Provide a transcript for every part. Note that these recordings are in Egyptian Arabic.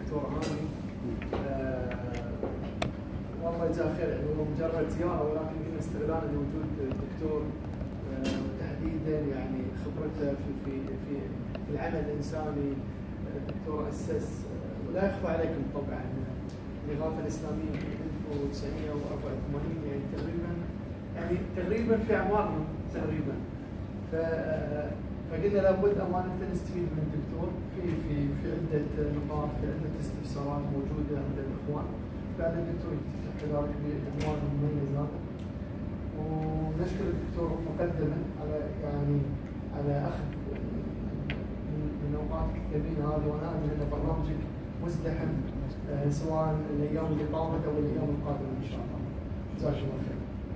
الدكتور هاني آه، والله يجزاه خير يعني هو مجرد زياره ولكن كنا استغلالا لوجود الدكتور آه، وتحديدا يعني خبرته في في في في العمل الانساني آه، الدكتور اسس آه، ولا يخفى عليكم طبعا الاغاثه الاسلاميه في 1984 يعني تقريبا يعني تقريبا في اعمارنا تقريبا ف فقلنا لابد امانه نستفيد من الدكتور في في في عده نقاط في عده استفسارات موجوده عند الاخوان بعد الدكتور يفتتح كذلك بعنوان مميز هذا ونشكر الدكتور مقدما على يعني على اخذ من من اوقاتك الثمينه هذه وانا امن ان برنامجك مزدحم آه، سواء الايام اللي طافت او الايام القادمه ان شاء الله. جزاك الله خير.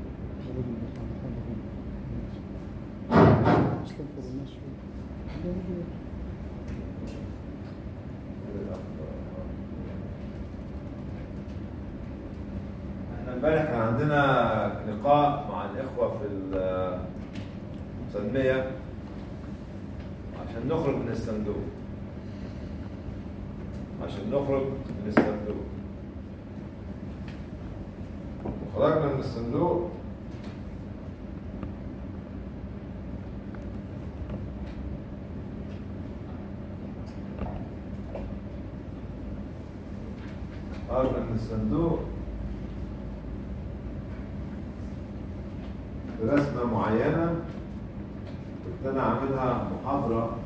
احنا امبارح كان عندنا لقاء مع الاخوه في التنميه عشان نخرج من الصندوق عشان نخرج من الصندوق وخرجنا من الصندوق خرجنا من الصندوق برسمة معينة كنت أنا عاملها محاضرة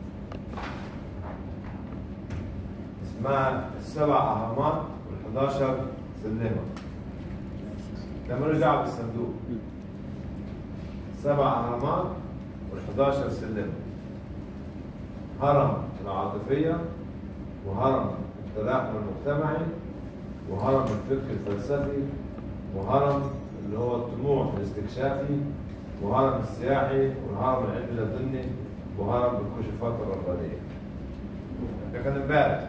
اسمها السبع أهرامات وال11 سلمة ده ملوش دعوة بالصندوق سبع أهرامات وال11 سلمة هرم العاطفية وهرم التلاحم المجتمعي وهرم الفكر الفلسفي وهرم اللي هو الطموح الاستكشافي وهرم السياحي والهرم العلمي اللدني وهرم الكشوفات الربانية. ده كان امبارح.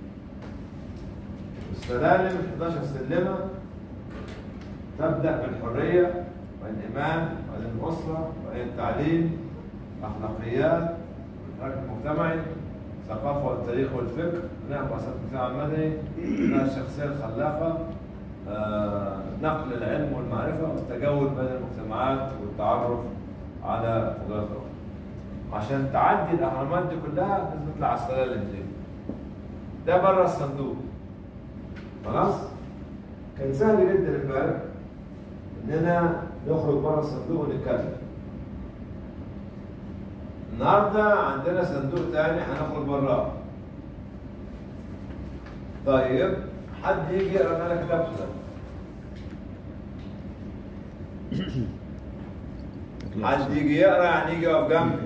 والسلالم 11 سلمة تبدأ بالحرية والإيمان وبعدين الأسرة وبعدين التعليم أخلاقيات الحركة المجتمعي الثقافة والتاريخ والفكر بناء مؤسسات المجتمع المدني بناء الشخصية الخلاقة آه، نقل العلم والمعرفة والتجول بين المجتمعات والتعرف على قدرات الأخرى عشان تعدي الأهرامات دي كلها لازم تطلع على السلالم دي ده بره الصندوق خلاص كان سهل جدا امبارح اننا نخرج بره الصندوق ونتكلم النهارده عندنا صندوق تاني هنخرج براه طيب حد يجي يقرا اللي انا كتبته ده حد يجي يقرا يعني يجي يقف جنبي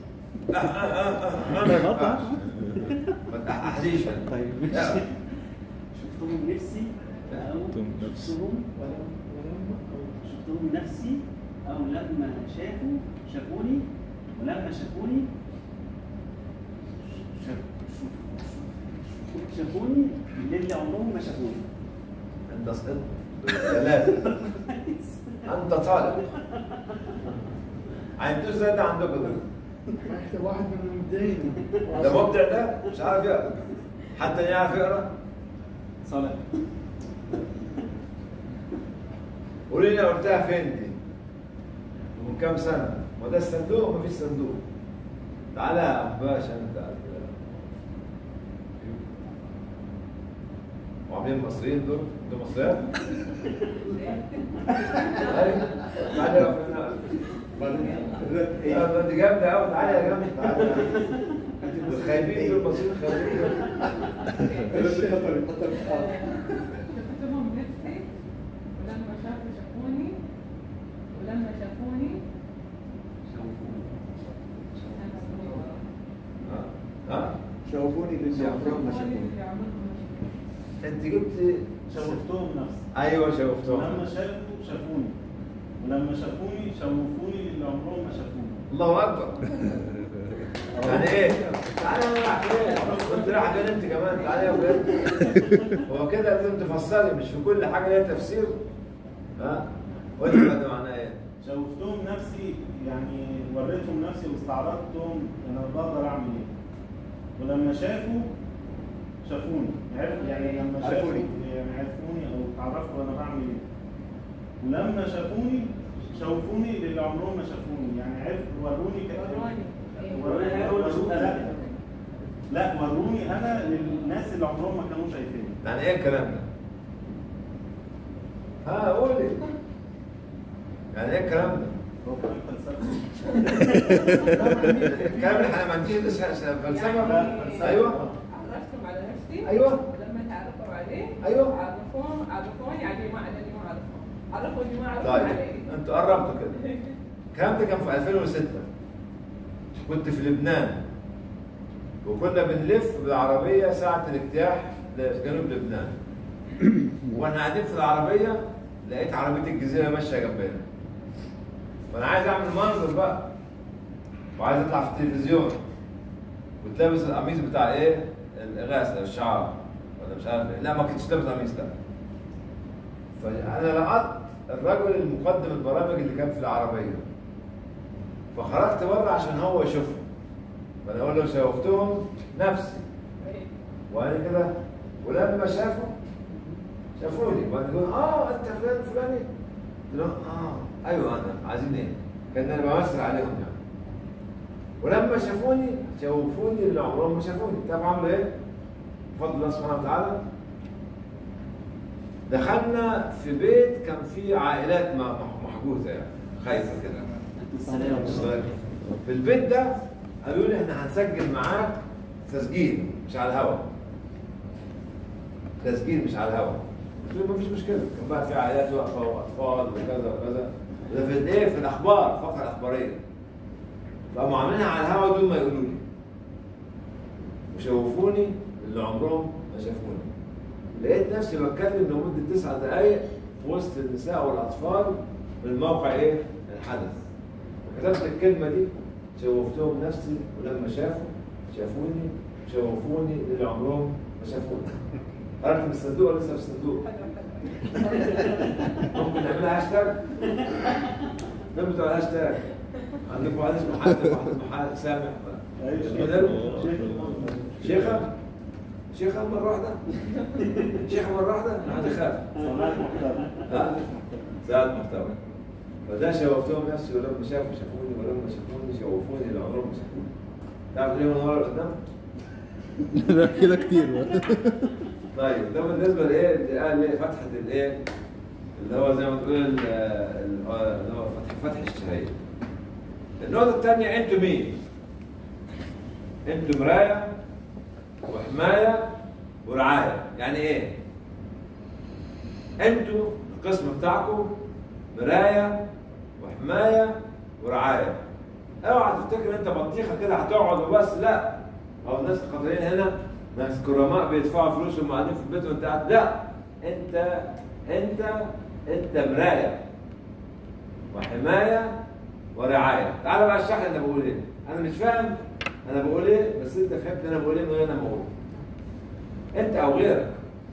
ما تححليش طيب اقرا. شفتهم نفسي او شفتهم نفسي. شفتهم شفتهم نفسي او لما شافوا شافوني ولما شافوني شاف- شوف- شافوني اللي عمرهم ما شافوني انت صدق ثلاثة انت طالب عندوش زي ده عندكم ده انت واحد من المبدعين ده مبدع ده مش عارف يقرا حتى يعرف يقرا صالح قولي لي قلتها فين دي؟ من كام سنة؟ ما ده الصندوق مفيش صندوق. تعالى يا باشا انت وعاملين مصريين دول؟ انتوا مصريات؟ ايوه تعالى يا فندم. لا، ده انت جامدة قوي تعالى يا جامد تعالى الخايبين دول مصريين خايبين شفتهم نفسي ولما شافوا شافوني ولما شافوني ها؟ ها؟ شوفوني للي عمرهم ما شافوني اللي عمرهم ما شافوني. انت جبت شوفتهم نفسي ايوه شوفتهم ولما شافوا شافوني ولما شافوني شوفوني اللي عمرهم ما شافوني الله اكبر يعني ايه؟ تعالى نلعب فين؟ كنت رايح فين انت كمان؟ تعالى يا ولاد هو كده لازم تفسري مش في كل حاجه ليها تفسير ها؟ قول لي بقى معناها ايه؟ شوفتهم نفسي يعني وريتهم نفسي واستعرضتهم انا بقدر اعمل ايه ولما شافوا شافوني عرف يعني لما شافوا عرفوني. يعني عرفوني او اتعرفوا انا بعمل ايه ولما شافوني شوفوني للي عمرهم ما شافوني يعني عرف وروني ك- وروني. وروني وروني أول ما شفتها. لا لا وروني انا للناس اللي عمرهم ما كانوا شايفيني يعني ايه الكلام ده؟ ها قولي يعني ايه الكلام ده؟ هو كلام فلسفي الكلام اللي احنا ما عنديش لسه فلسفه لا، فلسفة. ايوه عرفتهم على نفسي أيوة. ولما تعرفوا عليه أيوة. عرفوهم عرفوني على ما على اللي ما عرفهم عرفوا اللي ما عرفوا طيب عليه انتوا قربتوا كده الكلام ده كان في 2006 كنت في لبنان وكنا بنلف بالعربية ساعة الاجتياح لجنوب لبنان واحنا قاعدين في العربية لقيت عربية الجزيرة ماشية جنبنا فأنا عايز أعمل منظر بقى وعايز أطلع في التلفزيون كنت لابس القميص بتاع إيه؟ الإغاثة الشعار ولا مش عارف إيه لا ما كنتش لابس قميص لا فانا لقطت الرجل المقدم البرامج اللي كان في العربيه فخرجت بره عشان هو يشوفهم فانا اقول له شوفتهم نفسي وانا كده ولما شافوا شافوني وانا يقول اه انت فلان فلاني قلت له اه ايوه انا عايزين ايه؟ كان انا بمثل عليهم يعني ولما شافوني شوفوني اللي عمرهم ما شافوني تعرف عملوا ايه؟ بفضل الله سبحانه وتعالى دخلنا في بيت كان فيه عائلات م- م- محجوزه يعني خايفه كده السلام في البيت ده قالوا لي احنا هنسجل معاك تسجيل مش على الهوا تسجيل مش على الهوا قلت له مفيش مشكله كان بقى في عائلات واقفه واطفال وكذا وكذا ده في الايه في الاخبار الفقره الاخباريه فقاموا عاملينها على الهوا دول ما يقولوا لي وشوفوني اللي عمرهم ما شافوني لقيت نفسي بتكلم لمده تسع دقائق في وسط النساء والاطفال في الموقع ايه الحدث وكتبت الكلمه دي شوفتهم نفسي ولما شافوا شافوني شوفوني اللي عمرهم ما شافوني خرجت من الصندوق ولا لسه في الصندوق ممكن نعملها هاشتاج مين بتوع الهاشتاج عندكم واحد اسمه حاتم واحد اسمه حاتم سامح أيوة، شيخ. بدل؟ شيخ. شيخة شيخة مرة واحدة شيخة مرة واحدة أنا خاف صلاح محترم ها؟ زاد محتوى فده شوفتهم نفسي ولما شافوا شافوني ولما شافوني شوفوني اللي عمرهم ما شافوني تعرف ليه من ورا لقدام؟ لا كده كتير بقى. طيب ده بالنسبه لايه الانتقال لفتحه الايه اللي هو زي ما تقول ال- ال- اللي هو فتح فتح الشهيه النقطه الثانيه انتوا مين؟ انتوا مرايه وحمايه ورعايه يعني ايه؟ انتوا القسم بتاعكم مرايه وحمايه ورعايه اوعى تفتكر انت بطيخه كده هتقعد وبس لا او الناس القطريين هنا ناس كرماء بيدفعوا فلوس وهم قاعدين في البيت وانت قاعد لا انت انت انت مرايه وحمايه ورعايه تعال بقى اشرح لي انا بقول ايه انا مش فاهم انا بقول ايه بس انت فهمت انا بقول ايه من غير انا بقول انت او غيرك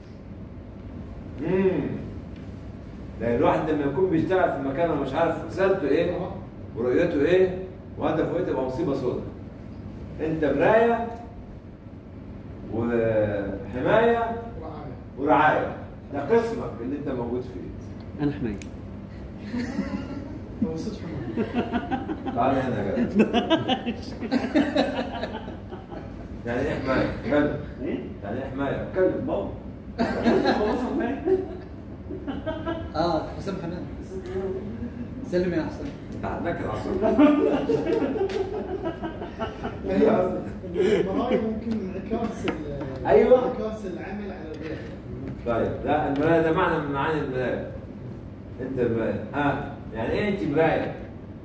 امم لان الواحد لما يكون بيشتغل في مكان ومش عارف رسالته ايه ورؤيته ايه وهدفه ايه تبقى مصيبه سوداء انت مرايه وحمايه رعاية ورعايه ده قسمك اللي انت موجود فيه انا حماية هو صدق حماية تعال هنا يا جدع يعني ايه حمايه؟ اتكلم ايه؟ يعني ايه حمايه؟ اتكلم بابا بابا حماية اه حسام حنان سلم يا حسام انت عندك العصر هي المراية ممكن انعكاس ال- أيوة. انعكاس العمل على الغير طيب لا المرايه ده معنى من معاني المرايه انت المرايه ها يعني ايه انت مرايه؟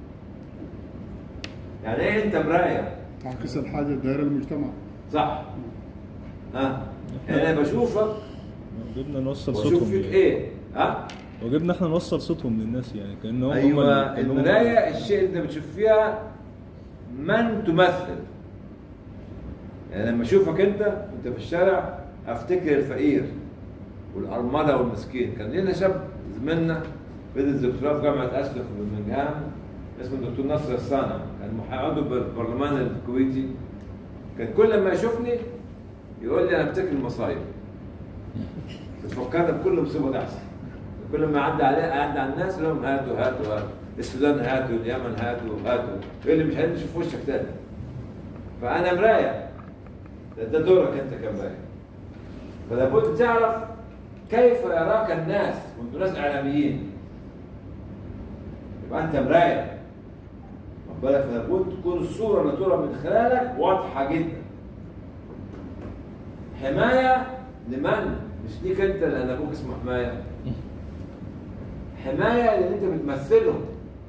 يعني ايه انت مرايه؟ تعكس الحاجة دايرة المجتمع صح ها يعني انا بشوفك وجبنا نوصل واشوف صوتهم فيك يعني. ايه ها وجبنا احنا نوصل صوتهم للناس يعني كانهم هم ايوه اللي- كأنهم هم- المرايه الشيء اللي انت بتشوف فيها من تمثل يعني لما اشوفك انت وانت في الشارع افتكر الفقير والارمله والمسكين كان لنا شاب زميلنا بدأ دكتوراه في جامعه اسلك في برمنجهام اسمه الدكتور نصر الصانع كان محا- عضو بالبرلمان الكويتي كان كل ما يشوفني يقول لي انا بفتكر المصايب بتفكرنا بكل مصيبه تحصل كل ما عدى عليه عدى على الناس يقول لهم هاتوا هاتوا هاتوا السودان هاتوا اليمن هاتوا هاتوا يقول لي مش هنشوف وشك تاني فانا مرايه ده, ده دورك انت كمرايه فلا بد تعرف كيف يراك الناس وانتم ناس اعلاميين يبقى انت مرايه واخد بالك فلا بد تكون الصوره اللي ترى من خلالك واضحه جدا حمايه لمن مش ليك انت لان ابوك اسمه حمايه حمايه للي انت بتمثله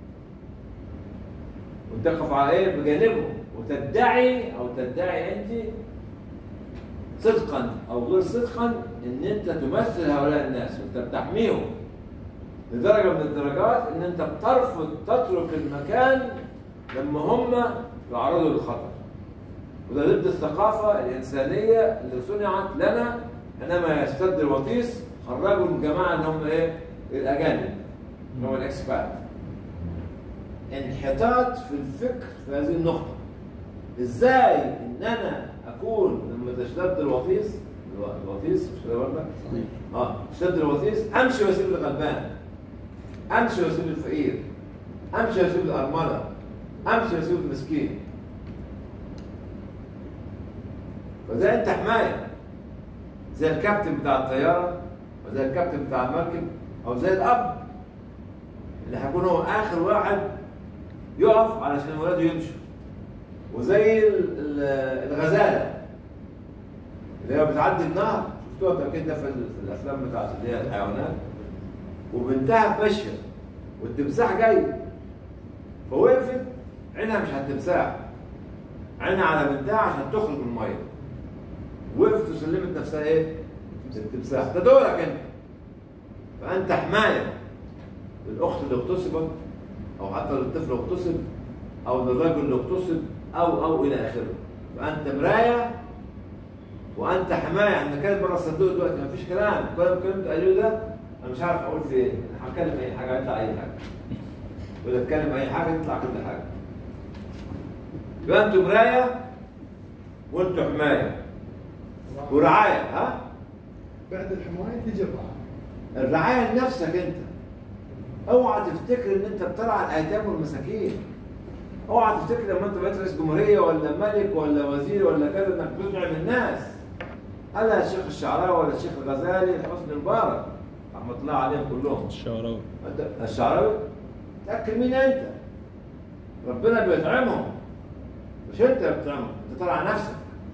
وتقف على ايه بجانبه وتدعي او تدعي انت صدقا او غير صدقا ان انت تمثل هؤلاء الناس وانت بتحميهم لدرجه من الدرجات ان انت بترفض تترك المكان لما هم يعرضوا للخطر وده ضد الثقافه الانسانيه اللي صنعت لنا حينما يشتد الوطيس خرجوا الجماعه ان هم ايه؟ الاجانب اللي هو الاكسبات انحطاط في الفكر في هذه النقطه ازاي ان انا اكون لما تشتد الوطيس الو- الوطيس مش كده برضه؟ صحيح اه تشتد الوطيس امشي واسيب الغلبان امشي واسيب الفقير امشي واسيب الارمله امشي واسيب المسكين فزي انت حمايه زي الكابتن بتاع الطياره وزي الكابتن بتاع المركب او زي الاب اللي هيكون هو اخر واحد يقف علشان ولاده يمشوا وزي ال- ال- الغزاله اللي هي بتعدي النهر شفتوها قبل كده في ال- في الافلام بتاعت اللي هي الحيوانات وبنتها ماشيه والتمساح جاي فوقفت عينها مش على التمساح عينها على بنتها عشان تخرج من الميه وقفت وسلمت نفسها ايه؟ للتمساح ده دورك انت فانت حمايه للاخت اللي اغتصبت او حتى للطفل اللي اغتصب او للرجل اللي اغتصب او او الى اخره فانت مرايه وانت حمايه احنا بنتكلم بره الصندوق دلوقتي مفيش كلام كل الكلام اللي قالوه ده انا مش عارف اقول في ايه انا هتكلم اي حاجه يطلع اي حاجه ولا اتكلم اي حاجه تطلع كل حاجه يبقى انتوا مرايه وانتوا حمايه ورعايه ها بعد الحمايه تجي الرعايه الرعايه لنفسك انت اوعى تفتكر ان انت بترعى الايتام والمساكين اوعى تفتكر لما انت بقيت رئيس جمهوريه ولا ملك ولا وزير ولا كذا انك بتطعم الناس انا الشيخ الشعراوي ولا الشيخ الغزالي حسني مبارك رحمه الله عليهم كلهم الشعراوي أنت- الشعراوي تاكل مين انت ربنا بيطعمهم مش انت اللي بتطعمهم انت ترعى نفسك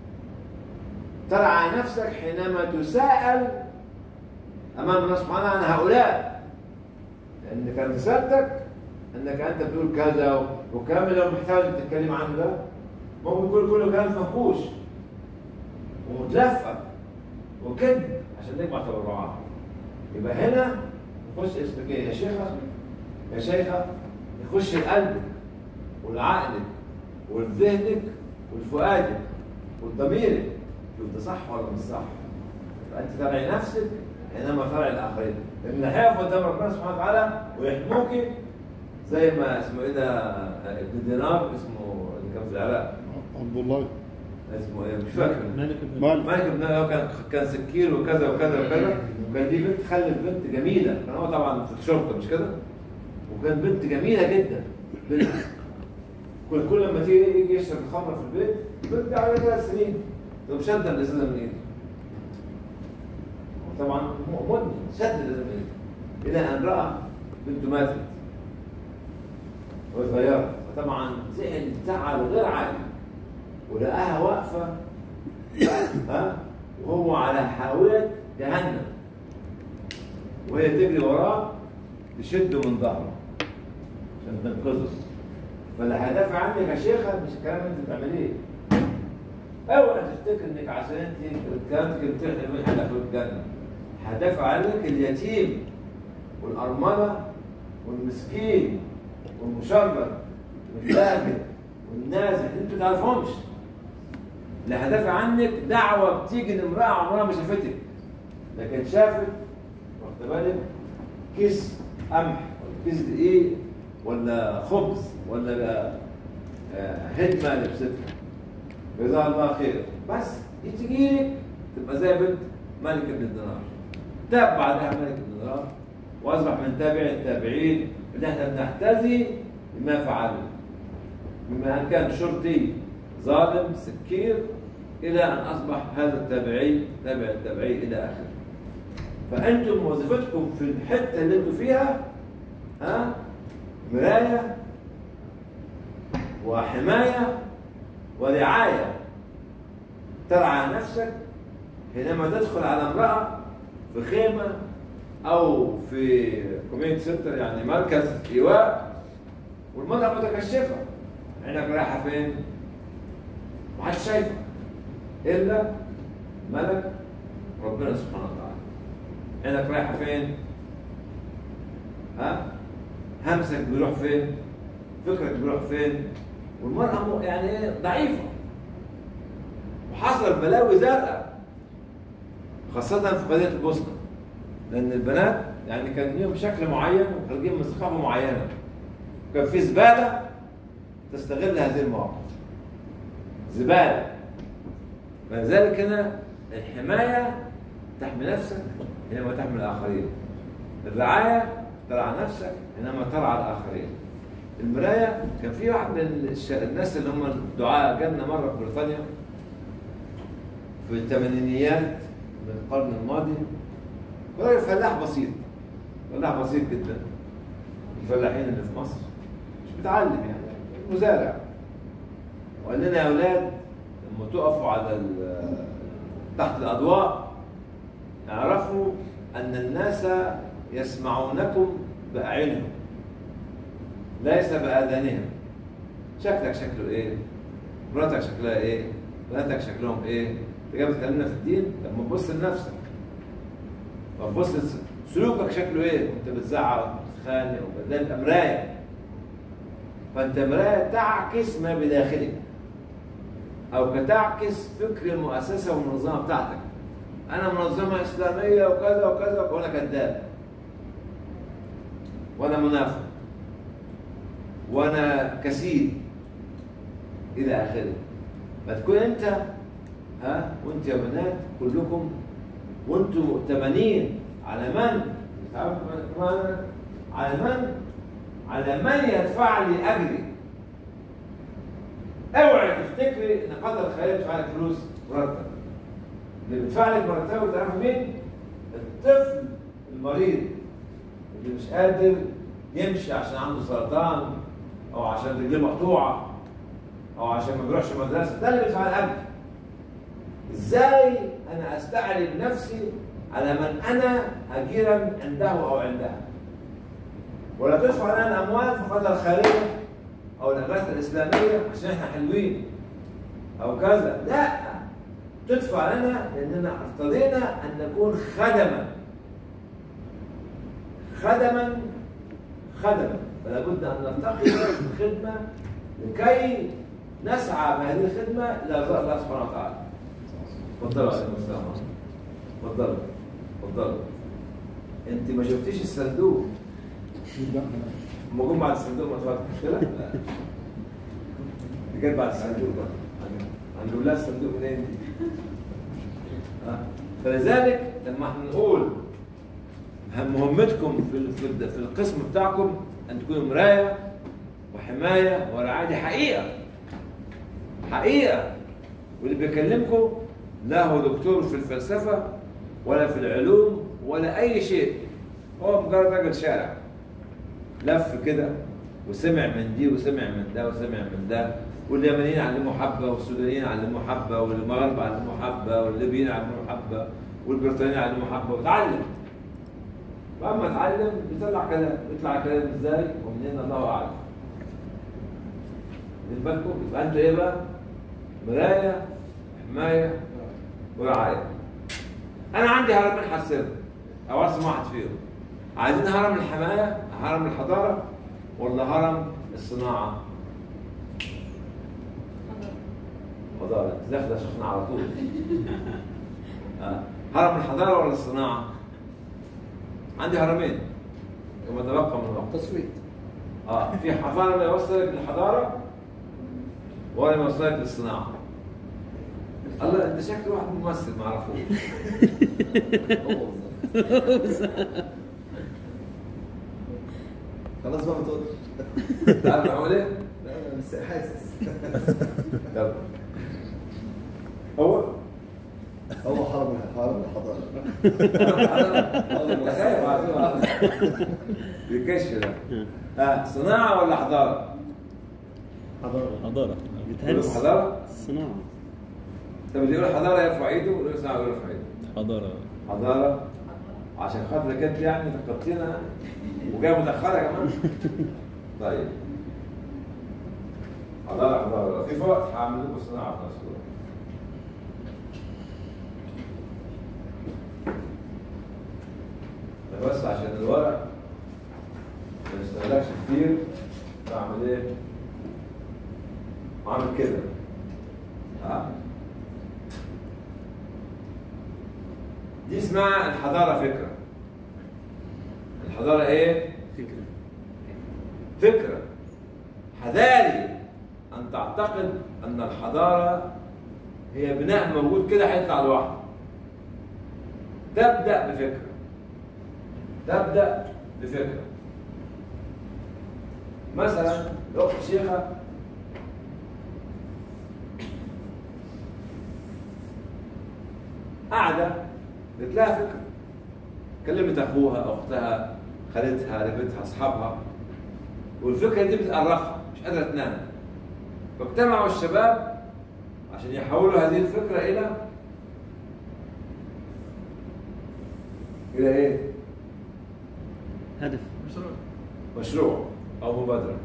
ترعى نفسك حينما تساءل امام الله سبحانه عن هؤلاء لان كان رسالتك انك انت بتقول كذا والكلام اللي هو محتاج تتكلم عنه ده ممكن يكون كله كلام مفهوش ومتلفق وكذب عشان نجمع تبرعات يبقى هنا يخش اسمك ايه يا شيخه يا شيخه يخش القلب والعقلك والذهنك والفؤادك والضميرك شوف ده صح ولا مش صح فانت ترعي نفسك حينما ترعي الاخرين لان اللي هيقف قدام ربنا سبحانه وتعالى ويحموك زي ما اسمه ايه ده ابن دينار اسمه اللي كان في العراق عبد الله اسمه ايه مش فاكر مالك بن مالك مالك بن هو كان كان سكير وكذا وكذا وكذا وكان دي بنت خلت بنت جميله كان هو طبعا في الشرطه مش كده وكان بنت جميله جدا بنت كل كل لما تيجي يجي يشرب الخمره في البيت بنت على ثلاث سنين تقوم شد الازازه من ايده طبعا مدمن شد الازازه من ايده الى ان راى بنته ماتت وهي صغيره فطبعا زعل زعل غير عادي ولقاها واقفه ها وهو على حاويه جهنم وهي تجري وراه تشده من ظهره عشان تنقذه فاللي هيدافع عنك يا شيخه مش الكلام اللي انت بتعمليه اوعى تفتكر انك عشان انت الكلام كنت بتحلم بيه حاجه في الجنه هدافع عنك اليتيم والارمله والمسكين والمشرد واللاجئ والنازح اللي انت ما تعرفهمش اللي هدافع عنك دعوه بتيجي لامراه عمرها ما شافتك لكن شافت واخد بالك كيس قمح ولا كيس دقيق ولا خبز ولا آه، هدمه لبستها جزاها الله خير بس دي تجيلك تبقى زي بنت ملك بن الدينار تاب بعدها ملك بن الدينار واصبح من تابع التابعين اللي احنا بنحتذي بما فعلوا بما ان كان شرطي ظالم سكير الى ان اصبح هذا التابعي تابع التابعي الى اخره فانتم وظيفتكم في الحته اللي انتم فيها ها مرايه وحمايه ورعايه ترعى نفسك حينما تدخل على امراه في خيمه او في كوميونتي سنتر يعني مركز ايواء والمراه متكشفه عينك رايحه فين؟ محدش شايفك الا ملك ربنا سبحانه وتعالى عينك رايحه فين؟ ها؟ همسك بيروح فين؟ فكرك بيروح فين؟ والمرأة م- يعني ايه ضعيفة وحصل بلاوي زرقاء خاصة في قضية البوسنة لأن البنات يعني كان ليهم شكل معين وخارجين من ثقافة معينة كان في زبالة تستغل هذه المواقف زبالة فلذلك هنا الحماية تحمي نفسك حينما تحمي الآخرين الرعاية ترعى نفسك حينما ترعى الآخرين المراية كان في واحد من الش- الناس اللي هم الدعاء جالنا مرة في بريطانيا في الثمانينيات من القرن الماضي راجل فلاح بسيط فلاح بسيط جدا الفلاحين اللي في مصر مش متعلم يعني مزارع وقال لنا يا اولاد لما تقفوا على ال- تحت الاضواء اعرفوا ان الناس يسمعونكم باعينهم ليس باذانهم شكلك شكله ايه مراتك شكلها ايه بناتك شكلهم ايه انت جاي بتكلمنا في الدين لما تبص لنفسك فتبص لس- سلوكك شكله ايه وانت بتزعق وبتتخانق وده انت مرايه فانت مرايه تعكس ما بداخلك او كتعكس فكر المؤسسه والمنظمه بتاعتك انا منظمه اسلاميه وكذا وكذا وانا كذاب وانا منافق وانا كسيل الى اخره فتكون انت ها وانت يا بنات كلكم وانتم مؤتمنين على من تعرف كمان على من على من يدفع لي اجري اوعي تفتكري ان قدر الخير يدفع لك فلوس مرتب اللي بيدفع لك مرتبه تعرف مين؟ الطفل المريض اللي مش قادر يمشي عشان عنده سرطان او عشان رجليه مقطوعه او عشان ما بيروحش مدرسه ده اللي بيدفع الاجر ازاي انا استعلي بنفسي على من انا اجيرا عنده او عندها ولا تدفع لنا الاموال في قدر الخيريه او الاغاثه الاسلاميه عشان احنا حلوين او كذا لا تدفع لنا لاننا ارتضينا ان نكون خدما خدما خدما فلا بد ان نرتقي بالخدمه لكي نسعى بهذه الخدمه الى رضا الله سبحانه وتعالى. تفضلوا يا استاذ تفضلوا تفضلوا انت ما شفتيش الصندوق لما جم بعد الصندوق ما تفضل كده؟ لا دي جت بعد الصندوق بقى هنجيب لها الصندوق منين دي؟ ها؟ فلذلك لما احنا نقول مهمتكم في ال- في ال- في القسم بتاعكم ان تكونوا مرايه وحمايه ورعايه دي حقيقه حقيقه واللي بيكلمكم لا هو دكتور في الفلسفه ولا في العلوم ولا اي شيء هو مجرد راجل شارع لف كده وسمع من دي وسمع من ده وسمع من ده واليمنيين علموه حبه والسودانيين علموه حبه والمغاربه علموه حبه والليبيين علموه حبه والبريطانيين علموه حبه وتعلم واما اتعلم بيطلع كلام يطلع كلام ازاي ومنين الله اعلم بالنسبه لكم يبقى انتوا ايه بقى؟ مرايه حمايه ورعايه انا عندي هرمين حسنه او ارسم واحد فيهم عايزين هرم الحمايه هرم الحضاره ولا هرم الصناعه؟ حضاره انت داخله سخنه على طول آه. هرم الحضاره ولا الصناعه؟ عندي هرمين وما تبقى من الوقت تصويت اه في هرم يوصلك للحضاره وهرم يوصلك للصناعه الله انت شكل واحد ممثل ما اعرفوش خلاص بقى ما تقولش تعرف معقول ايه؟ لا انا بس حاسس يلا هو هو حرم حرم الحضاره أنا خايف على طول. بيكش ده ها صناعة ولا حضارة؟ حضاره حضارة بيتهيألي يقولوا حضارة؟ الصناعة طب اللي يقول حضارة يرفع ايده واللي يقول صناعة يرفع ايده حضارة حضارة عشان خاطرك انت يعني فقدتينا وجايه متأخرة كمان طيب حضارة حضارة في وقت هعمل لكم صناعة في نفس الوقت ده بس عشان الورق ما يستهلكش كتير بعمل ايه؟ عامل كده ها دي اسمها الحضارة فكرة الحضارة ايه؟ فكرة فكرة حذاري أن تعتقد أن الحضارة هي بناء موجود كده هيطلع لوحده تبدأ بفكرة تبدأ بفكرة مثلا الأخت شيخة قاعدة بتلاقي فكرة كلمت أخوها أختها خالتها قريبتها أصحابها والفكرة دي بتأرقها مش قادرة تنام فاجتمعوا الشباب عشان يحولوا هذه الفكرة إلى إلى إيه؟ هدف مشروع أو مبادرة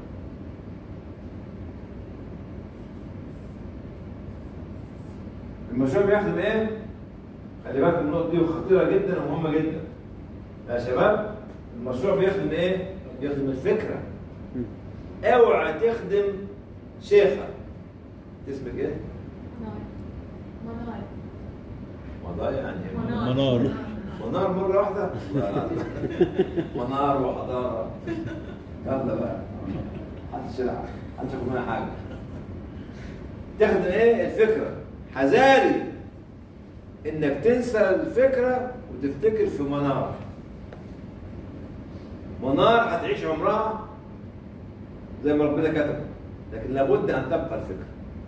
المشروع بيخدم إيه؟ خلي بالك النقطة دي خطيرة جدا ومهمة جدا يا شباب المشروع بيخدم إيه؟ بيخدم الفكرة اوعى تخدم شيخة اسمك ايه؟ منار مضايا يعني إيه؟ منار منار. منار مرة واحدة؟ لا لا منار وحضارة يلا بقى محدش يلعب محدش ياخد منها حاجة تاخد ايه الفكرة حذاري انك تنسى الفكرة وتفتكر في منار منار هتعيش عمرها زي ما ربنا كتب لكن لابد ان تبقى الفكرة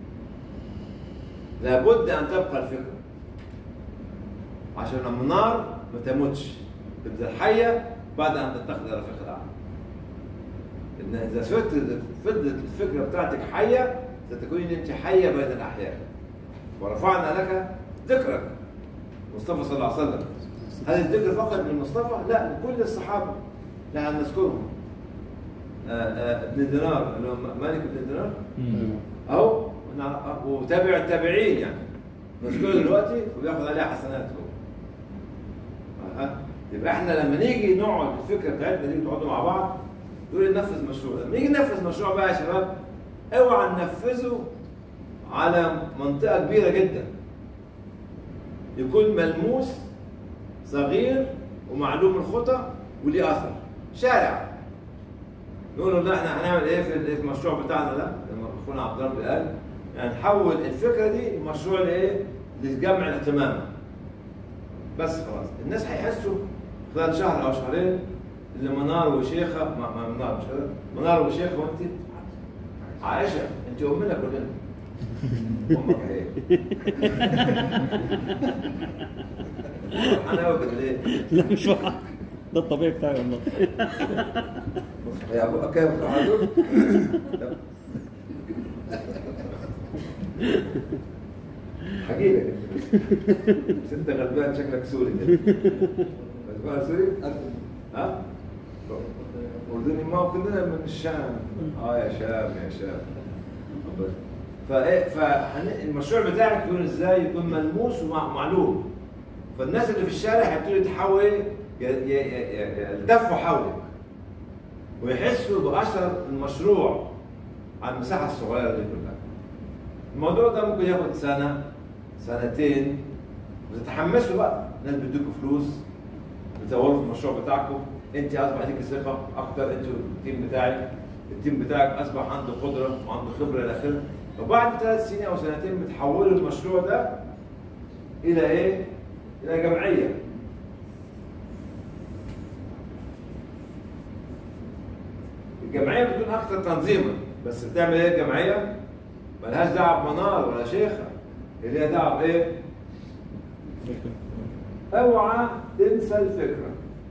لابد ان تبقى الفكرة عشان المنار ما تموتش تفضل حية بعد ان تتخذ رفيق الأعلى إن إذا فضلت فضلت الفكرة بتاعتك حية ستكونين أنت حية بين الأحياء ورفعنا لك ذكرك مصطفى صلى الله عليه وسلم هل الذكر فقط من مصطفى؟ لا لكل الصحابة لا أن نذكرهم آه، آه، ابن دينار اللي هو مالك بن دينار أو نع- وتابع التابعين يعني نذكره دلوقتي وبياخد عليها حسنات هو أه. يبقى احنا لما نيجي نقعد الفكره بتاعتنا دي تقعدوا مع بعض تقول ننفذ مشروع لما نيجي ننفذ مشروع بقى يا شباب اوعى ننفذه على منطقه كبيره جدا يكون ملموس صغير ومعلوم الخطى وليه اثر شارع نقول له احنا هنعمل ايه في في المشروع بتاعنا ده لما اخونا عبد الرب قال يعني نحول الفكره دي لمشروع لايه؟ لجمع القمامه بس خلاص الناس هيحسوا خلال شهر او شهرين اللي منار وشيخه ما ما منار مش كده منار وشيخه وانت عائشه انت امنا كلنا امك ايه؟ انا قوي كده ليه؟ لا مش واحد ده الطبيعي بتاعي والله يا ابو كيف تعادل؟ حكي لك بس انت غلبان شكلك سوري كده غلبان سوري؟ ها؟ اردني ما هو كلنا من الشام اه يا شام يا شام فايه فالمشروع بتاعك يكون ازاي؟ يكون ملموس ومعلوم فالناس اللي في الشارع هيبتدوا يتحولوا ايه؟ ي- ي- ي- يلتفوا حولك ويحسوا بأثر المشروع على المساحة الصغيرة دي كلها. الموضوع ده ممكن ياخد سنة سنتين وتتحمسوا بقى، ناس بيدوكوا فلوس بتطوروا في المشروع بتاعكم، أنت أصبح ليك ثقة أكتر أنت والتيم بتاعك، التيم بتاعك أصبح عنده قدرة وعنده خبرة إلى آخره، وبعد ثلاث سنين أو سنتين بتحولوا المشروع ده الى ايه؟ الى جمعيه الجمعيه بتكون اكثر تنظيما بس بتعمل ايه الجمعيه؟ ملهاش دعوه بمنار ولا شيخه هي ليها دعوه بايه؟ اوعى تنسى الفكره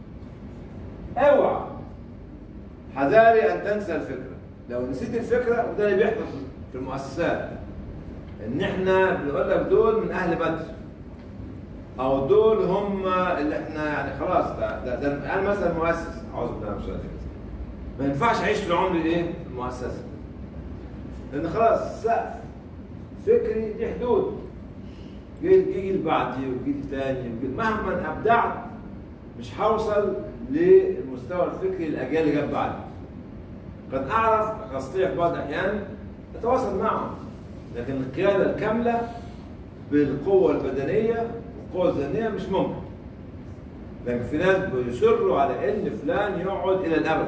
اوعى حذاري ان تنسى الفكره لو نسيت الفكره وده اللي بيحدث في المؤسسات ان احنا بنقول لك دول من اهل بدر او دول هم اللي احنا يعني خلاص ده ده, ده انا مثلا مؤسس اعوذ بالله من الشيطان الرجيم. ما ينفعش اعيش طول عمري ايه في المؤسسه لان خلاص سقف فكري ليه حدود جيل جيل بعدي وجيل تاني وجيل مهما ابدعت مش هوصل للمستوى الفكري للاجيال اللي جت بعدي قد اعرف استطيع في بعض الاحيان اتواصل معهم لكن القياده الكامله بالقوه البدنيه والقوه الذهنيه مش ممكن لكن في ناس بيصروا على ان فلان يقعد الى الابد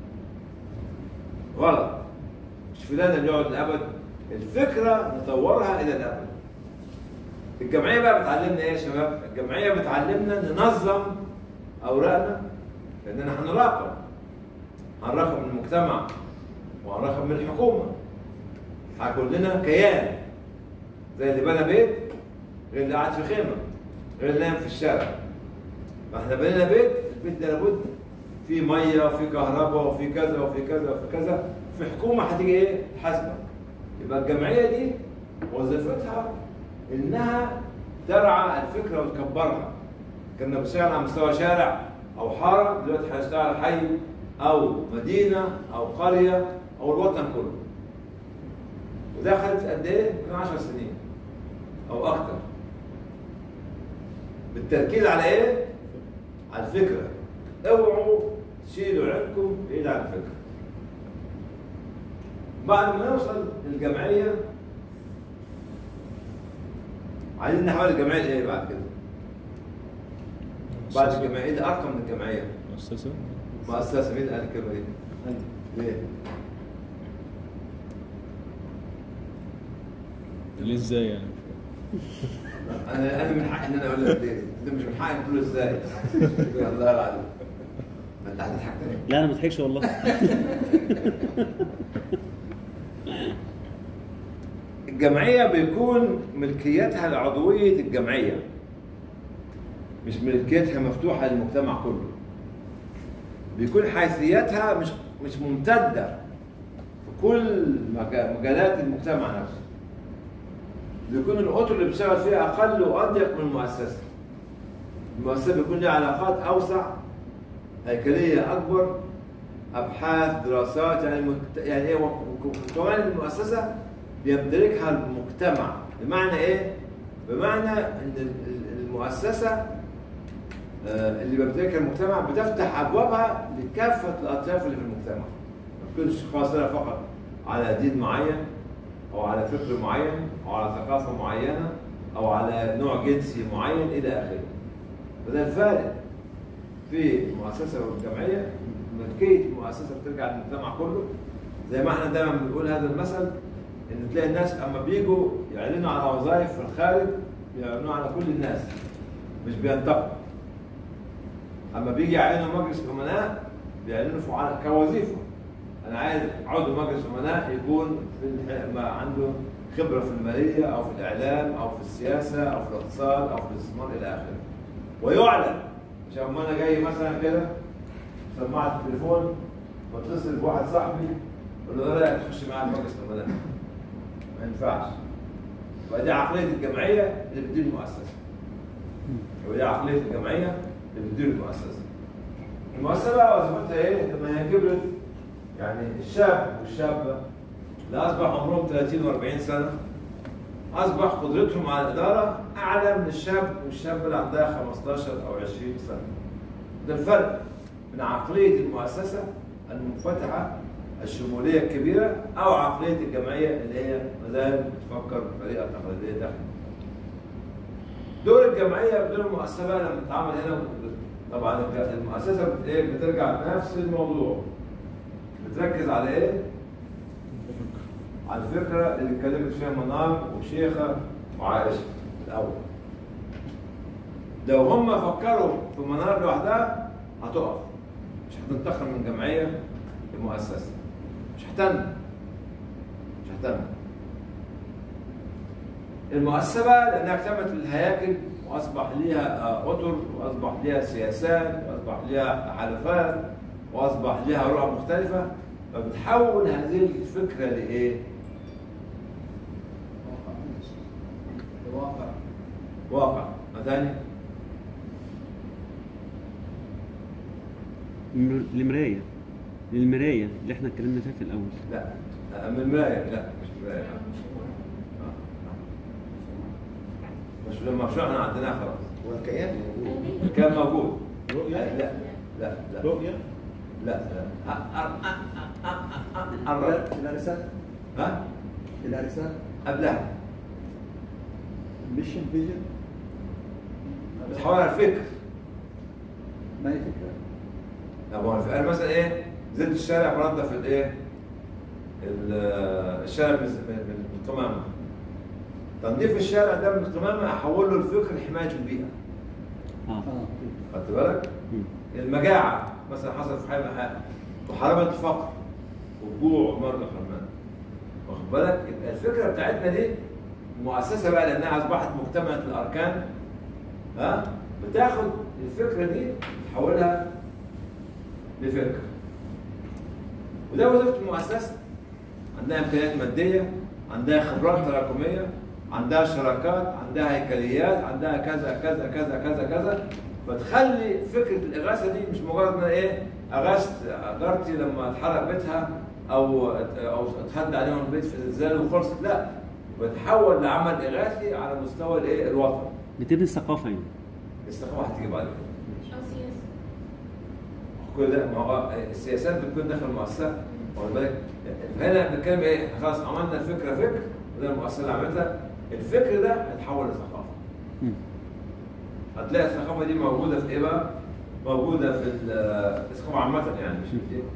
غلط مش فلان اللي يقعد للابد الفكره نطورها الى الابد الجمعيه بقى بتعلمنا ايه يا شباب الجمعيه بتعلمنا ننظم اوراقنا لاننا هنراقب هنراقب من المجتمع وهنراقب من الحكومه هيكون لنا كيان زي اللي بنى بيت غير اللي قاعد في خيمه غير اللي نام في الشارع فاحنا بنينا بيت البيت ده لابد فيه ميه وفيه كهرباء وفيه كذا وفيه كذا وفيه كذا في حكومه هتيجي ايه تحاسبك يبقى الجمعيه دي وظيفتها انها ترعى الفكره وتكبرها كنا بنشتغل على مستوى شارع او حاره دلوقتي هنشتغل حي او مدينه او قريه او الوطن كله وده خدت قد ايه؟ يمكن 10 سنين او اكتر بالتركيز على ايه؟ على الفكره اوعوا تشيلوا عينكم بعيد عن الفكره بعد ما نوصل للجمعيه عايزين نحول الجمعيه لايه بعد كده؟ بعد الجمعيه ايه ارقم من الجمعيه؟ مؤسسة مؤسسه مين قال الكلمه دي؟ ليه؟ ليه ازاي يعني انا انا من حقي ان انا اقول لك ليه؟ انت مش من حقك تقول ازاي؟ الله العظيم ما انت هتضحك تاني لا انا ما بضحكش والله الجمعية بيكون ملكيتها لعضوية الجمعية مش ملكيتها مفتوحة للمجتمع كله بيكون حيثيتها مش مش ممتدة في كل مجا- مجالات المجتمع نفسه بيكون الأطر اللي بيشتغل فيها أقل وأضيق من المؤسسة المؤسسة بيكون لها علاقات أوسع هيكلية أكبر أبحاث دراسات يعني مكت... يعني إيه وك- وكمان المؤسسة بيمتلكها المجتمع بمعنى إيه؟ بمعنى إن ال- ال- المؤسسة آه، اللي بيمتلكها المجتمع بتفتح أبوابها لكافة الأطياف اللي في المجتمع ما تكونش قاصرة فقط على دين معين أو على فكر معين أو على ثقافة معينة أو على نوع جنسي معين إلى آخره فده الفارق في المؤسسه والجمعيه ملكيه المؤسسه بترجع للمجتمع كله زي ما احنا دايما بنقول هذا المثل ان تلاقي الناس اما بيجوا يعلنوا على وظائف في الخارج بيعلنوا على كل الناس مش بينتقوا اما بيجي يعينوا مجلس امناء بيعلنوا في على كوظيفه انا عايز عضو مجلس امناء يكون في الح- ما عنده خبره في الماليه او في الاعلام او في السياسه او في الاقتصاد او في الاستثمار الى اخره ويعلن مش اما انا جاي مثلا كده سماعه التليفون واتصل بواحد صاحبي اقول له ايه رايك تخش معايا مجلس الامناء ما ينفعش ودي عقليه الجمعيه اللي بتدير المؤسسه ودي عقليه الجمعيه اللي بتدير المؤسسه المؤسسه بقى وظيفتها ايه؟ لما هي كبرت يعني الشاب والشابه اللي اصبح عمرهم 30 و40 سنه اصبح قدرتهم على الاداره اعلى من الشاب والشاب اللي عندها 15 او 20 سنه. ده الفرق بين عقليه المؤسسه المنفتحه الشموليه الكبيره او عقليه الجمعيه اللي هي ما زالت بتفكر بطريقه تقليديه داخل. دور الجمعيه ودور المؤسسه بقى لما تتعامل هنا طبعا المؤسسه بت- إيه؟ بترجع لنفس الموضوع. بتركز على ايه؟ على الفكرة اللي اتكلمت فيها منار وشيخة وعائشة الأول لو هم فكروا في منار لوحدها هتقف مش هتنتقل من جمعيه لمؤسسه مش هتنمو مش هتنمو المؤسسه بقى لانها اكتملت الهياكل واصبح ليها آه، اطر واصبح ليها سياسات واصبح ليها تحالفات واصبح ليها رؤى مختلفه فبتحول هذه الفكره لايه؟ واقع واقع مثلا الم- المرايه المرايه اللي احنا اتكلمنا فيها في الاول لا آه، من مرايه لا مش مرايه مش لما مشروع احنا عندناه خلاص والكيان موجود كان موجود رؤية؟ لا لا لا رؤيه لا لا أ- أ- أ- أ- أ- أ- قرب. إلى رسالة ها إلى رسالة قبلها ميشن فيجن بتحول على الفكر ما هي فكره لا هو الف- انا مثلا ايه نزلت الشارع بنظف الايه ال- الشارع من من- من القمامه تنظيف الشارع ده من القمامه احول له الفكر لحمايه البيئه اه اه خدت بالك؟ مم. المجاعة مثلا حصل في حي محل وحرمت الفقر والجوع ومرض الحرمان واخد بالك؟ يبقى الفكرة بتاعتنا دي المؤسسة بقى لأنها أصبحت مكتملة الأركان ها بتاخد الفكرة دي تحولها لفكر وده وظيفة المؤسسة عندها إمكانيات مادية عندها خبرات تراكمية عندها شراكات عندها هيكليات عندها كذا كذا كذا كذا كذا فتخلي فكرة الإغاثة دي مش مجرد إن إيه أغثت جارتي لما اتحرق بيتها أو أو اتهد عليهم البيت في زلزال وخلصت لا بتحول لعمل إغاثي على مستوى الإيه الوطن بتبني الثقافه يعني الاستقامة هتيجي بعد كده أو سياسة كل ده ما هو السياسات بتكون داخل المؤسسه واخد بالك هنا بنتكلم ايه احنا خلاص عملنا الفكره فكر وده المؤسسه اللي عملتها الفكر ده هيتحول لثقافه مم. هتلاقي الثقافه دي موجوده في ايه بقى؟ موجوده في ال- الثقافه عامه يعني مش في ايه؟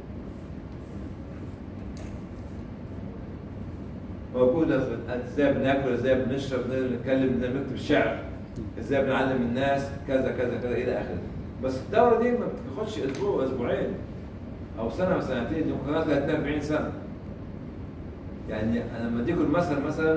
موجوده في ازاي بناكل ازاي بنشرب ازاي بنتكلم ازاي بنكتب الشعر ازاي بنعلم الناس كذا كذا كذا الى اخره بس الدوره دي ما بتاخدش اسبوع اسبوعين او سنه وسنتين دي ممكن تاخد 30 40 سنه يعني انا لما اديكم المثل مثلا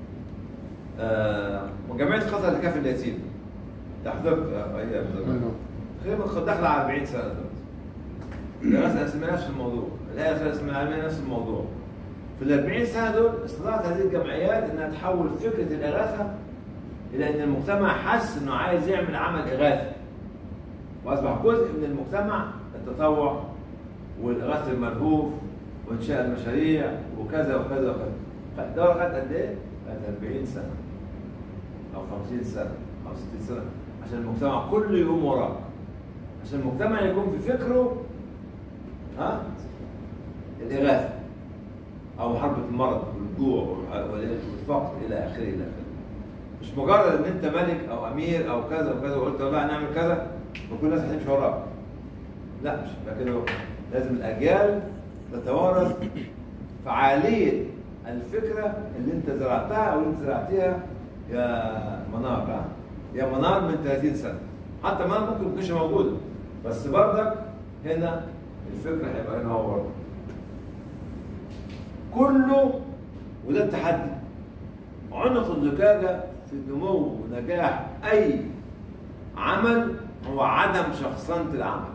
آه جمعيه خطر لكافي اليتيم تحضرت آه، ايام زمان تقريبا كنت داخله على 40 سنه دلوقتي دراسه اسمها نفس الموضوع الهيئه اسمها علميه نفس الموضوع في ال 40 سنه دول استطاعت هذه الجمعيات انها تحول فكره الاغاثه الى ان المجتمع حس انه عايز يعمل عمل اغاثي واصبح جزء من المجتمع التطوع والاغاثه الملهوف وانشاء المشاريع وكذا وكذا وكذا الدوره خدت قد ايه؟ خدت 40 سنه او 50 سنه او 60 سنه عشان المجتمع كله يقوم وراك عشان المجتمع يكون في فكره ها الاغاثه او حرب المرض والجوع والح- والفقر الى اخره الى اخره مش مجرد ان انت ملك او امير او كذا وكذا وقلت والله هنعمل كذا وكل الناس هتمشي وراك لا مش لكن هو لازم الاجيال تتوارث فعاليه الفكره اللي انت زرعتها او اللي انت زرعتيها يا منار ها؟ يا منار من 30 سنه حتى منار ممكن ما تكونش موجوده بس برضك هنا الفكره هيبقى هنا هو برضه كله وده التحدي عنق الزجاجة في نمو ونجاح أي عمل هو عدم شخصنة العمل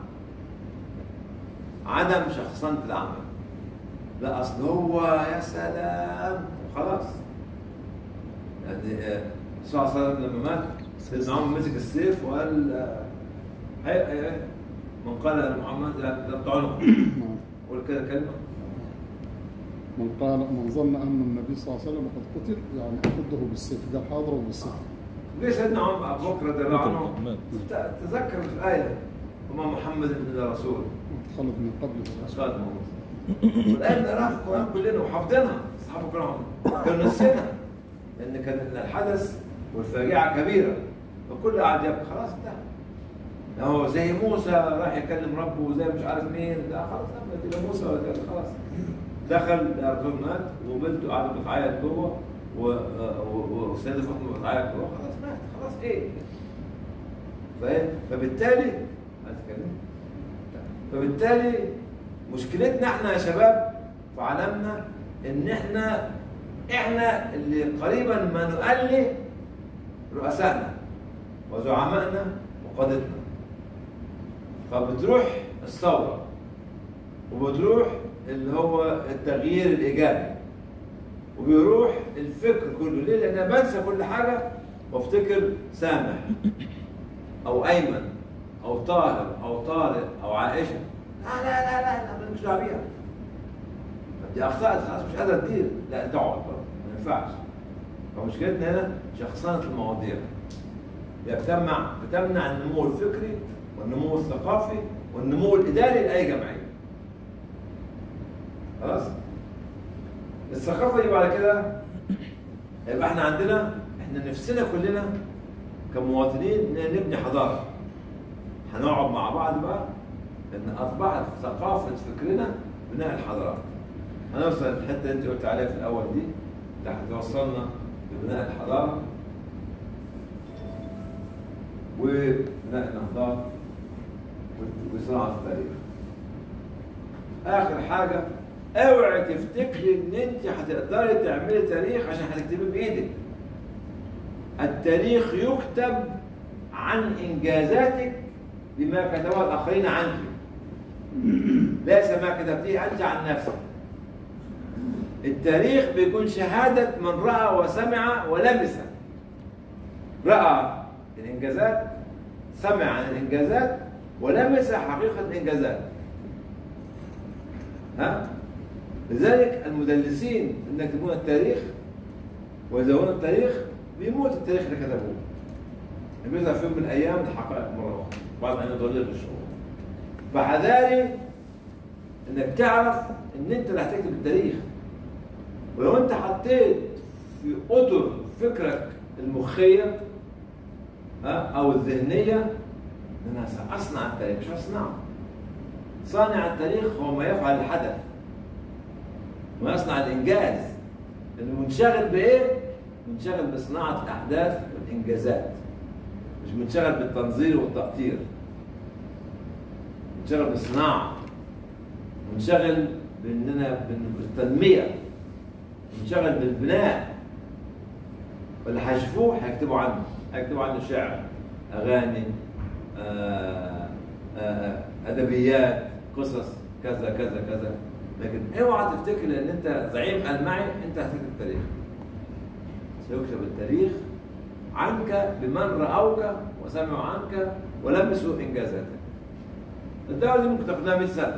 عدم شخصنة العمل لا أصل هو يا سلام خلاص يعني آه، الرسول صلى الله عليه وسلم لما مات سيدنا عمر مسك السيف وقال آه، هي هي هي من قال لمحمد لا لا عنق قول كده كلمة من قال من ظن ان النبي صلى الله عليه وسلم قد قتل يعني اخذه بالسيف ده حاضره بالسيف ليه سيدنا عمر ابو بكر رضي الله عنه مات. ت- تذكر الآية وما محمد إلا رسول خلد من قبل أصحاب موسى والآية بنقراها في القرآن كلنا وحافظينها أصحاب القرآن كانوا نسينا لأن كان الحدث والفاجعة كبيرة فكل قاعد يبكي خلاص انتهى ده هو زي موسى راح يكلم ربه وزي مش عارف مين لا خلاص لا لا موسى ولا كده خلاص دخل الأردن مات وبنته قاعدة بتعيط جوه و- و- و- والسيدة فاطمة بتعيط جوه خلاص مات خلاص إيه فاهم فبالتالي هتكلم فبالتالي مشكلتنا احنا يا شباب في عالمنا ان احنا احنا اللي قريبا ما نؤله رؤسائنا وزعمائنا وقادتنا فبتروح الثوره وبتروح اللي هو التغيير الايجابي وبيروح الفكر كله ليه؟ لان انا بنسى كل حاجه وافتكر سامح او ايمن او طاهر او طارق او عائشه لا لا لا لا لا مالكش دعوه بيها دي اخطات خلاص مش قادر تدير لا تقعد برضه ما ينفعش فمشكلتنا هنا شخصنه المواضيع هي بتمنع بتمنع النمو الفكري والنمو الثقافي والنمو الاداري لاي جمعيه خلاص الثقافه دي بعد كده يبقى احنا عندنا احنا نفسنا كلنا كمواطنين ان نبني حضاره هنقعد مع بعض بقى ان اصبحت ثقافه فكرنا بناء الحضارات هنوصل الحته اللي انت قلت عليها في الاول دي اللي هتوصلنا لبناء الحضاره وبناء النهضات وصناعه التاريخ اخر حاجه اوعي تفتكري ان انت هتقدري تعملي تاريخ عشان هتكتبيه بايدك التاريخ يكتب عن انجازاتك بما كتبه الاخرين عنك ليس ما كتبتيه انت عن نفسك التاريخ بيكون شهادة من رأى وسمع ولمس رأى الإنجازات سمع عن الإنجازات ولمس حقيقة الإنجازات ها؟ لذلك المدلسين ان يكتبون التاريخ ويزورون التاريخ بيموت التاريخ اللي كتبوه بيظهر في يوم من الايام الحقائق مره اخرى بعد ان يضلل الشعور فحذاري انك تعرف ان انت اللي هتكتب التاريخ ولو انت حطيت في اطر فكرك المخيه ها او الذهنيه ان انا ساصنع التاريخ مش هصنعه صانع التاريخ هو ما يفعل الحدث ويصنع الانجاز اللي منشغل بايه؟ منشغل بصناعه الاحداث والانجازات مش منشغل بالتنظير والتقطير منشغل بالصناعه منشغل باننا بالتنميه منشغل بالبناء واللي هيشوفوه هيكتبوا عنه هيكتبوا عنه شعر اغاني آه، آه، ادبيات قصص كذا كذا كذا لكن اوعى تفتكر ان انت زعيم المعي انت هتكتب التاريخ سيكتب التاريخ عنك بمن راوك وسمعوا عنك ولمسوا انجازاتك الدعوه دي ممكن تاخد لها 100 سنه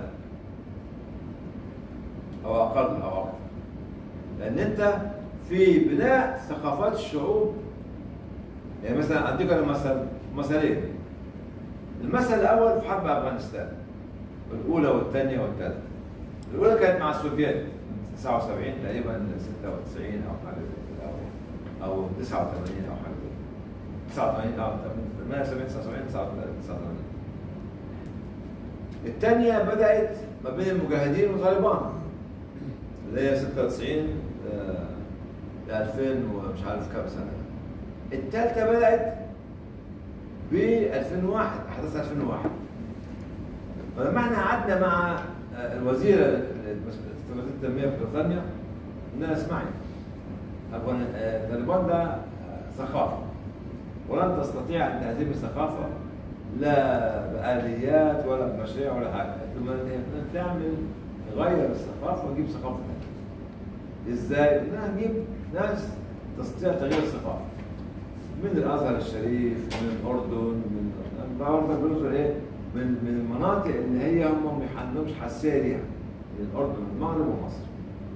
او اقل او اكثر لان انت في بناء ثقافات الشعوب يعني مثلا اديك انا مثل مثلين المثل الاول في حرب افغانستان الاولى والثانيه والثالثه الاولى كانت مع السوفييت من 79 تقريبا ل 96 او حاجه زي كده او او 89 او حاجه زي كده 89 او 78 79 89 الثانيه بدات ما بين المجاهدين وطالبان اللي هي 96 ل 2000 ومش عارف كام سنه الثالثه بدات ب 2001 احداث 2001 فلما احنا قعدنا مع الوزيره استراتيجيه التنميه في بريطانيا قلنا لها اسمعي أفغان- طالبان ده ثقافه ولن تستطيع ان تهزم الثقافه لا باليات ولا بمشاريع ولا حاجه ثم تعمل غير الثقافه وتجيب ثقافه ثانيه ازاي؟ انها تجيب ناس تستطيع تغيير الثقافه من الازهر الشريف من الاردن من برضه بنوصل ايه؟ من من المناطق اللي هي هم ما عندهمش حساسيه ليها من الاردن والمغرب ومصر.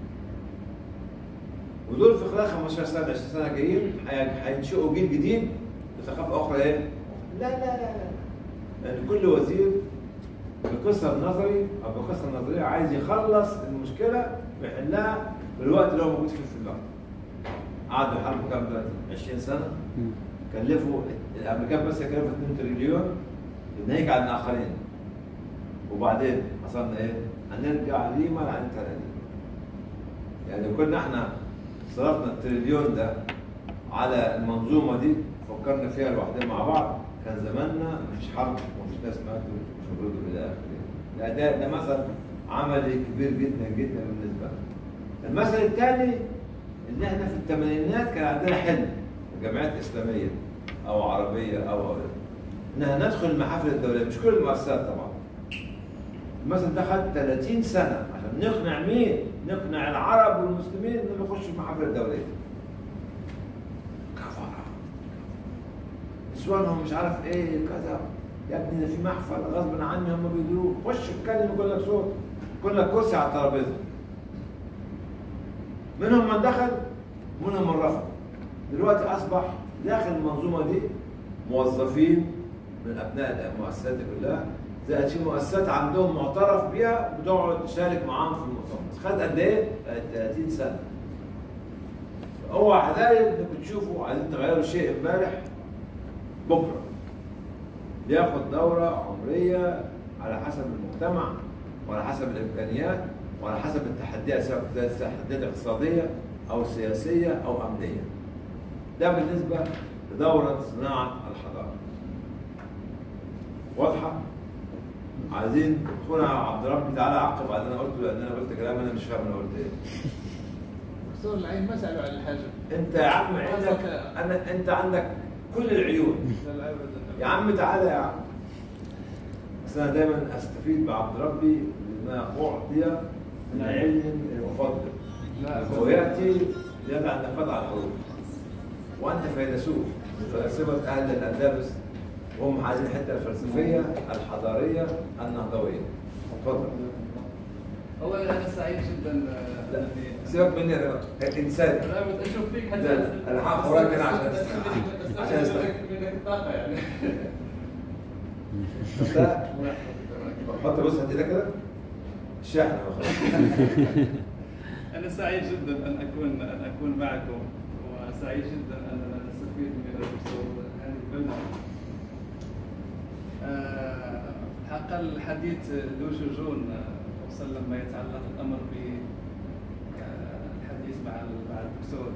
ودول في خلال 15 سنه 20 سنه جايين هي- هينشئوا جيل جديد بثقافه اخرى ايه؟ لا لا لا لا لان كل وزير بقصه النظري او بقصه النظريه عايز يخلص المشكله ويحلها في الوقت اللي هو موجود فيه في البلد. قعدوا يحاربوا كام دلوقتي؟ 20 سنه كلفوا الامريكان بس كلفوا 2 تريليون ناهيك عن الاخرين وبعدين حصلنا ايه؟ هنرجع ليما عن تلاتين يعني لو كنا احنا صرفنا التريليون ده على المنظومه دي فكرنا فيها لوحدنا مع بعض كان زماننا مفيش حرب ومفيش ناس ماتوا ومش هيقولوا الى اخره لا ده ده مثل عملي كبير جدا جدا بالنسبه لنا المثل الثاني ان احنا في الثمانينات كان عندنا حلم جمعيات اسلاميه او عربيه او او انها ندخل المحافل الدوليه مش كل المؤسسات طبعا المثل ده خد 30 سنه عشان نقنع مين؟ نقنع العرب والمسلمين انهم يخشوا المحافل الدوليه كفره نسوانهم مش عارف ايه كذا يا ابني ده في محفل غصب عني هم بيديروه خش اتكلم يقول لك صوت يقول لك كرسي على الترابيزه منهم من دخل ومنهم من رفض دلوقتي اصبح داخل المنظومه دي موظفين من ابناء المؤسسات دي كلها زائد في مؤسسات عندهم معترف بيها بتقعد تشارك معاهم في المؤتمر خد قد ايه؟ 30 سنه اوعى ذلك انك بتشوفوا عايزين تغيروا شيء امبارح بكره بياخد دوره عمريه على حسب المجتمع وعلى حسب الامكانيات وعلى حسب التحديات سواء كانت تحديات اقتصاديه او سياسيه او امنيه. ده بالنسبه لدوره صناعه الحضاره. واضحه؟ عايزين اخونا عبد ربي تعالى عقب على اللي انا قلته لان انا قلت كلام انا مش فاهم انا قلت ايه. دكتور العين ما سالوا عن الحاجه انت يا عم عندك انا انت عندك كل العيون يا عم تعالى يا عم بس انا دايما استفيد بعبد ربي بما اعطي من علم وفضل هو ياتي زياده عن نقاط على الحروف وانت فيلسوف من فلاسفه اهل الاندلس وهم عايزين الحته الفلسفيه الحضاريه النهضويه اتفضل اولا انا سعيد جدا آه، لا إني- سيبك مني انا كانسان انا بت- اشوف فيك حتى لا، أنا هقف وراك هنا عشان أستفيد- عشان أستفيد أستفيد. منك الطاقه يعني ده حط بص هات ايدك كده الشاحن خلاص انا سعيد جدا ان اكون ان اكون معكم وسعيد جدا اننا نستفيد من الدكتور هاني البنا آه، الحقيقه الحديث ذو شجون آه، خصوصا لما يتعلق الامر بالحديث مع ال- مع الدكتور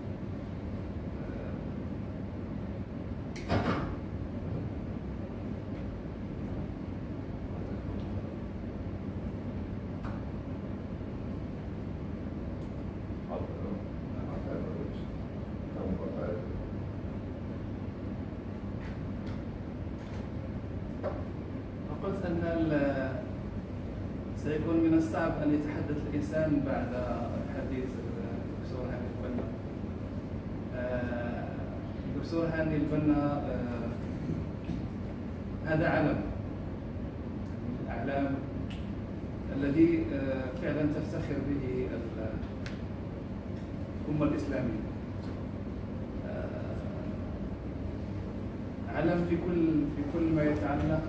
فقلت ان ال- سيكون من الصعب ان يتحدث الانسان بعد حديث الدكتور هاني البنا. آه، الدكتور هاني البنا آه، هذا علم من الاعلام الذي آه، فعلا تفتخر به ال- الامه الاسلاميه. آه، علم في كل في كل ما يتعلق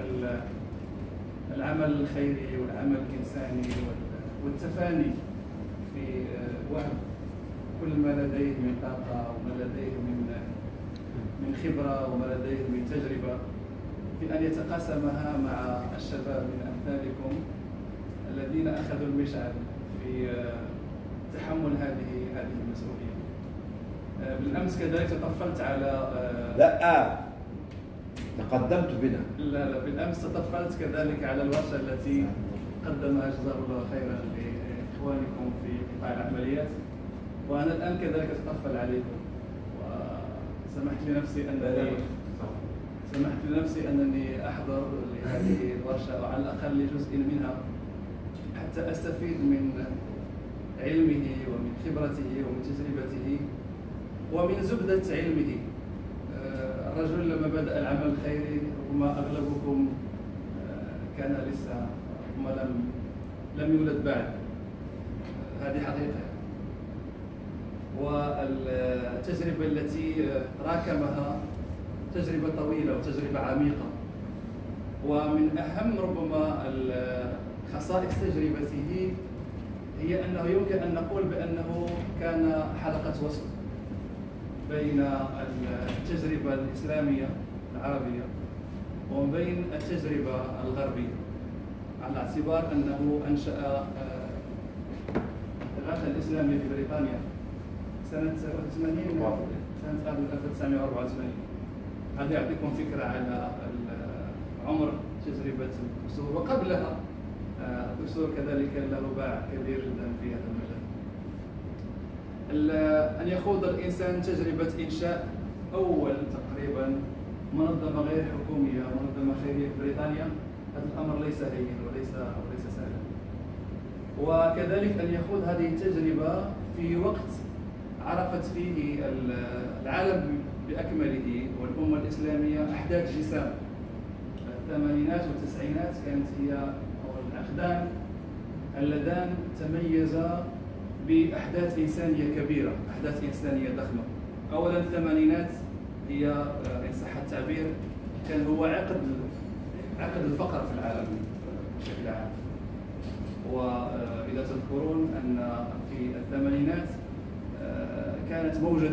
بالعمل الخيري والعمل الانساني وال- والتفاني في آه، وهب كل ما لديه من طاقه وما لديه من من خبره وما لديه من تجربه في ان يتقاسمها مع الشباب من امثالكم الذين اخذوا المشعل في آه، تحمل هذه هذه المسؤوليه. آه، بالامس كذلك تطفلت على آه، لا تقدمت بنا لا لا بالامس تطفلت كذلك على الورشه التي قدمها جزاه الله خيرا لاخوانكم في قطاع العمليات وانا الان كذلك اتطفل عليكم وسمحت لنفسي انني سمحت لنفسي انني احضر لهذه الورشه او على الاقل لجزء منها حتى استفيد من علمه ومن خبرته ومن تجربته ومن زبده علمه آه، الرجل لما بدأ العمل الخيري ربما أغلبكم آه، كان لسه ربما لم لم يولد بعد آه، هذه حقيقة والتجربة التي آه، راكمها تجربة طويلة وتجربة عميقة ومن أهم ربما ال- خصائص تجربته هي أنه يمكن أن نقول بأنه كان حلقة وصل بين التجربة الإسلامية العربية وبين التجربة الغربية على اعتبار أنه أنشأ آه، الإغاثة الإسلامية في بريطانيا سنة 80 سنة 1984 هذا يعطيكم فكره على ال- عمر تجربه الدكتور وقبلها آه، الدكتور كذلك له باع كبير جدا في هذا المجال. ال- ان يخوض الانسان تجربه انشاء اول تقريبا منظمه غير حكوميه منظمه خيريه في بريطانيا هذا الامر ليس هين وليس وليس سهلا. وكذلك ان يخوض هذه التجربه في وقت عرفت فيه ال- العالم باكمله والامه الاسلاميه احداث جسام الثمانينات والتسعينات كانت هي أو العقدان اللذان تميزا باحداث انسانيه كبيره، احداث انسانيه ضخمه. اولا الثمانينات هي آه، ان صح التعبير كان هو عقد عقد الفقر في العالم بشكل عام. واذا تذكرون ان في الثمانينات آه، كانت موجه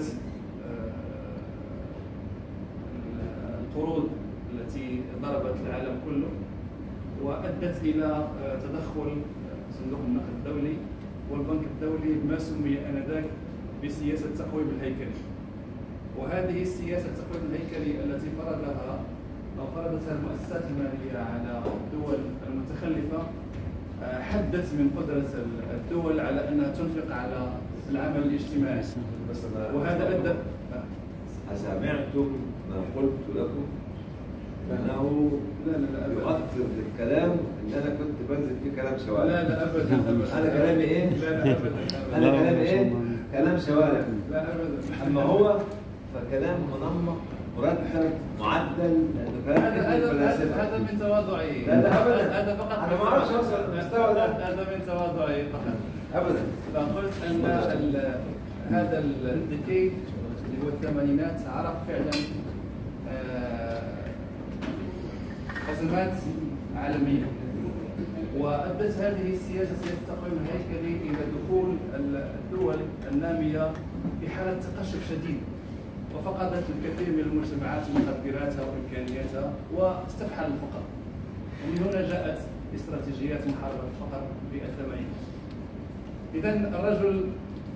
آه، القروض التي ضربت العالم كله وادت الى آه، تدخل آه، صندوق النقد الدولي والبنك الدولي بما سمي انذاك بسياسه التقويم الهيكلي. وهذه السياسه التقويم الهيكلي التي فرضها او فرضتها المؤسسات الماليه على الدول المتخلفه آه، حدت من قدره الدول على انها تنفق على العمل الاجتماعي بس أنا- وهذا ادى أسمعتم ما قلت لكم أنه لا لا لا أبداً. يؤثر في الكلام إن أنا كنت بنزل فيه كلام شوارع لا لا ابدا ابدا أنا كلامي إيه؟ لا لا ابدا أنا أبداً. كلامي إيه؟ كلام شوارع لا ابدا أما هو فكلام منمق مرتب معدل لأنه كلام هذا كتير هذا فلاسفة هذا من تواضعي لا، لا، أبداً. هذا فقط أنا من ما أعرفش تواضعي. أوصل للمستوى ده. هذا من تواضعي فقط أبدا فقلت ان ال- هذا الديكيد اللي هو الثمانينات عرف فعلا آه، ازمات عالميه وادت هذه السياسه سياسه التقويم الهيكلي الى دخول الدول الناميه في حاله تقشف شديد وفقدت الكثير من المجتمعات مقدراتها وامكانياتها واستفحل الفقر ومن هنا جاءت استراتيجيات محاربه الفقر في الثمانينات اذا الرجل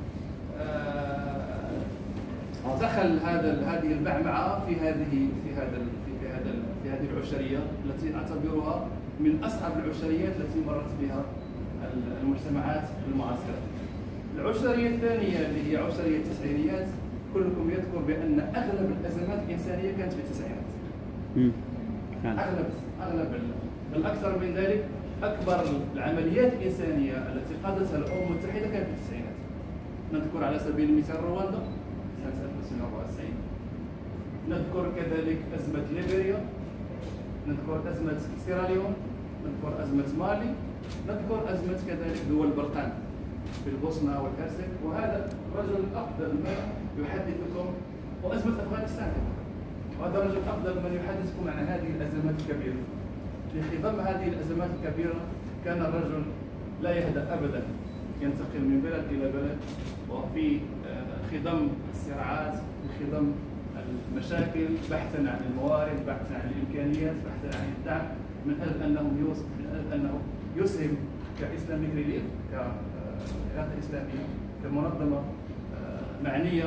آه، دخل هذا هذه المعمعه في هذه في هذا ال- في في هذا ال- في هذه العشريه التي اعتبرها من اصعب العشريات التي مرت بها ال- المجتمعات المعاصره. العشريه الثانيه اللي هي عشريه التسعينيات كلكم يذكر بان اغلب الازمات الانسانيه كانت في التسعينات. اغلب اغلب ال- بل اكثر من ذلك اكبر العمليات الانسانيه التي قادتها الامم المتحده كانت في التسعينات. نذكر على سبيل المثال رواندا سنه 1994 نذكر كذلك ازمه ليبيريا نذكر ازمه سيراليون نذكر ازمه مالي نذكر ازمه كذلك دول البلقان في البوسنه والهرسك وهذا الرجل افضل ما يحدثكم وازمه افغانستان وهذا الرجل افضل من يحدثكم عن هذه الازمات الكبيره في خضم هذه الازمات الكبيره كان الرجل لا يهدا ابدا ينتقل من بلد الى بلد وفي آه، خضم الصراعات في خضم المشاكل بحثا عن الموارد بحثا عن الامكانيات بحثا عن الدعم من اجل انه يوصل من اجل انه يسهم كاسلاميك ريليف كإغاثة اسلاميه كمنظمه آه، معنيه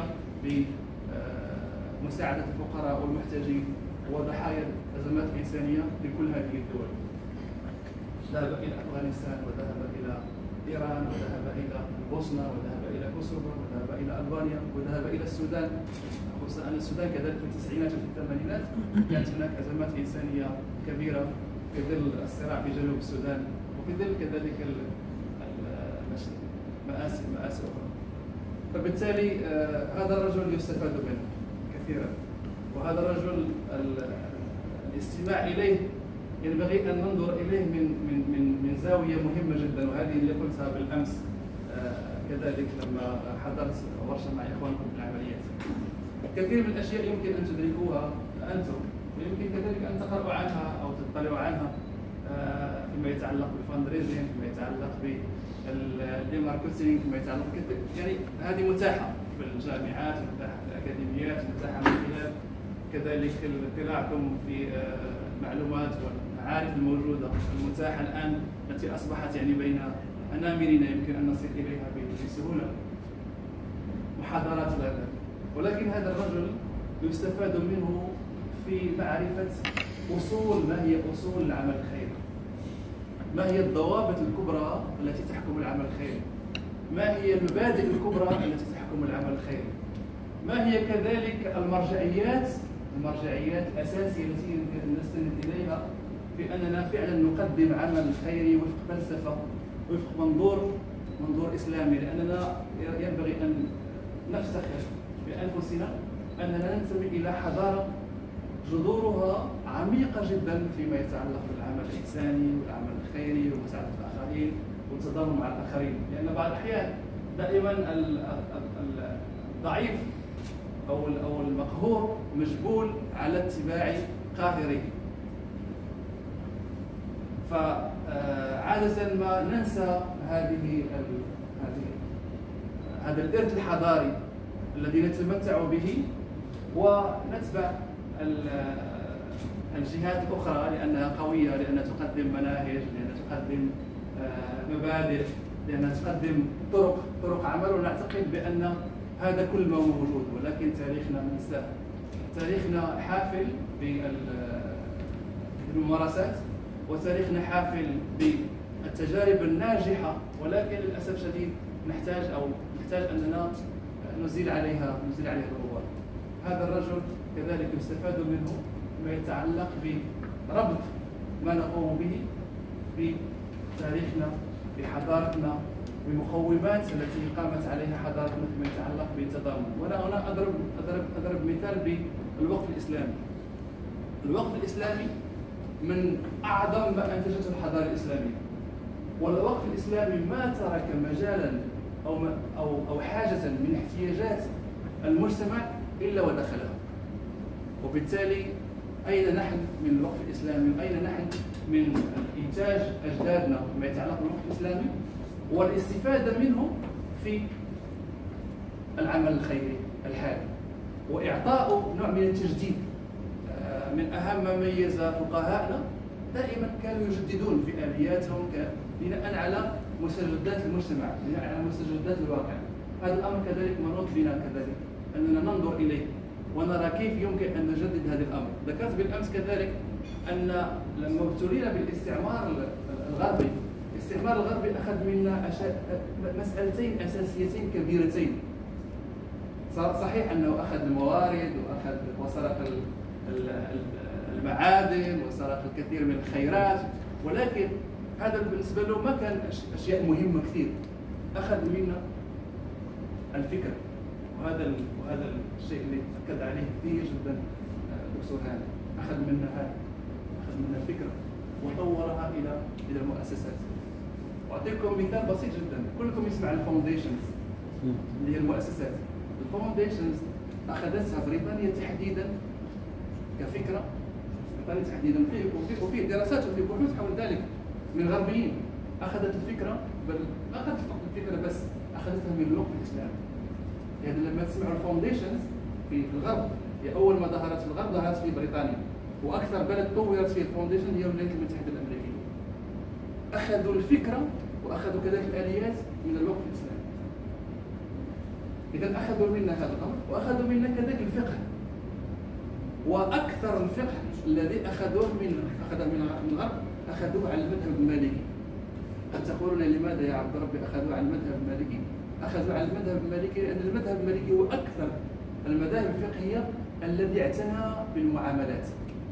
بمساعده الفقراء والمحتاجين وضحايا الازمات الانسانيه في كل هذه الدول. ذهب الى افغانستان وذهب الى ايران وذهب الى البوسنه وذهب الى كوسوفو وذهب الى البانيا وذهب الى السودان خصوصا ان السودان كذلك في التسعينات وفي الثمانينات كانت هناك ازمات انسانيه كبيره في ظل الصراع في جنوب السودان وفي ظل كذلك ال- ال- المش- مآسي مآسي اخرى. فبالتالي آه، هذا الرجل يستفاد منه كثيرا وهذا الرجل ال- الاستماع اليه ينبغي ان ننظر اليه من من من من زاويه مهمه جدا وهذه اللي قلتها بالامس آه، كذلك لما حضرت ورشه مع اخوانكم في العمليات. كثير من الاشياء يمكن ان تدركوها انتم ويمكن كذلك ان تقرأوا عنها او تطلعوا عنها آه، فيما يتعلق بالفند ريزنج فيما يتعلق بالماركتينج فيما يتعلق كثير يعني هذه متاحه في الجامعات متاحه في الاكاديميات متاحه من خلال كذلك اطلاعكم في آه، المعلومات والمعارف الموجوده المتاحه الان التي اصبحت يعني بين اناملنا يمكن ان نصل اليها بسهوله محاضرات لا لا. ولكن هذا الرجل يستفاد منه في معرفة أصول ما هي أصول العمل الخيري ما هي الضوابط الكبرى التي تحكم العمل الخيري ما هي المبادئ الكبرى التي تحكم العمل الخيري ما هي كذلك المرجعيات المرجعيات الأساسية التي نستند إليها في أننا فعلا نقدم عمل خيري وفق فلسفة وفق منظور منظور إسلامي لأننا ينبغي أن نفتخر بأنفسنا أننا ننتمي إلى حضارة جذورها عميقة جدا فيما يتعلق بالعمل الإنساني والعمل الخيري ومساعدة الآخرين والتضامن مع الآخرين لأن بعض الأحيان دائما ال- ال- ال- الضعيف أو ال- أو المقهور مجبول على اتباع قاهره فعادة ما ننسى هذه ال- هذه هذا الإرث الحضاري الذي نتمتع به ونتبع ال- الجهات الأخرى لأنها قوية لأنها تقدم مناهج لأنها تقدم آه، مبادئ لأنها تقدم طرق طرق عمل ونعتقد بأن هذا كل ما هو موجود ولكن تاريخنا ننساه تاريخنا حافل بال- بالممارسات وتاريخنا حافل بالتجارب الناجحة ولكن للأسف الشديد نحتاج أو نحتاج أننا نزيل عليها نزيل عليها الغبار هذا الرجل كذلك يستفاد منه ما يتعلق بربط ما نقوم به بتاريخنا بحضارتنا بمقومات التي قامت عليها حضارتنا فيما يتعلق بالتضامن وانا هنا اضرب اضرب اضرب مثال بالوقف الاسلامي الوقف الاسلامي من اعظم ما انتجته الحضاره الاسلاميه والوقف الاسلامي ما ترك مجالا او ما او او حاجه من احتياجات المجتمع الا ودخلها وبالتالي اين نحن من الوقف الاسلامي واين نحن من انتاج اجدادنا فيما يتعلق بالوقف الاسلامي والاستفاده منه في العمل الخيري الحالي واعطاء نوع من التجديد آه، من اهم ما ميز فقهاءنا دائما كانوا يجددون في الياتهم ك- بناء على مستجدات المجتمع بناء على مستجدات الواقع هذا الامر كذلك منوط بنا كذلك اننا ننظر اليه ونرى كيف يمكن ان نجدد هذا الامر ذكرت بالامس كذلك ان لما ابتلينا بالاستعمار ال- الغربي الاستعمار الغربي اخذ منا أشا- مسالتين اساسيتين كبيرتين صار صحيح انه اخذ الموارد واخذ وسرق ال- ال- ال- المعادن وسرق الكثير من الخيرات ولكن هذا بالنسبه له ما كان أش- اشياء مهمه كثير اخذ منا الفكر وهذا ال- وهذا الشيء اللي اكد عليه كثير جدا آه، دكتور هاني اخذ منا هذا اخذ منا الفكره وطورها الى الى المؤسسات واعطيكم مثال بسيط جدا كلكم يسمع الفاونديشنز اللي هي المؤسسات الفاونديشنز اخذتها بريطانيا تحديدا كفكره بريطانيا تحديدا وفي وفي وفي دراسات وفي بحوث حول ذلك من غربيين اخذت الفكره بل ما اخذت فقط الفكره بس اخذتها من الوقت الاسلامي يعني لما تسمعوا الفاونديشنز في في الغرب هي اول ما ظهرت في الغرب ظهرت في بريطانيا واكثر بلد طورت فيه الفاونديشن هي الولايات المتحده الامريكيه اخذوا الفكره واخذوا كذلك الاليات من الوقت الاسلامي اذا اخذوا منا هذا الامر واخذوا منا كذلك الفقه واكثر الفقه الذي اخذوه من اخذ من من الغرب اخذوه على المذهب المالكي هل تقولون لماذا يا عبد ربي اخذوه على المذهب المالكي؟ اخذوه على المذهب المالكي لان المذهب المالكي هو اكثر المذاهب الفقهيه الذي اعتنى بالمعاملات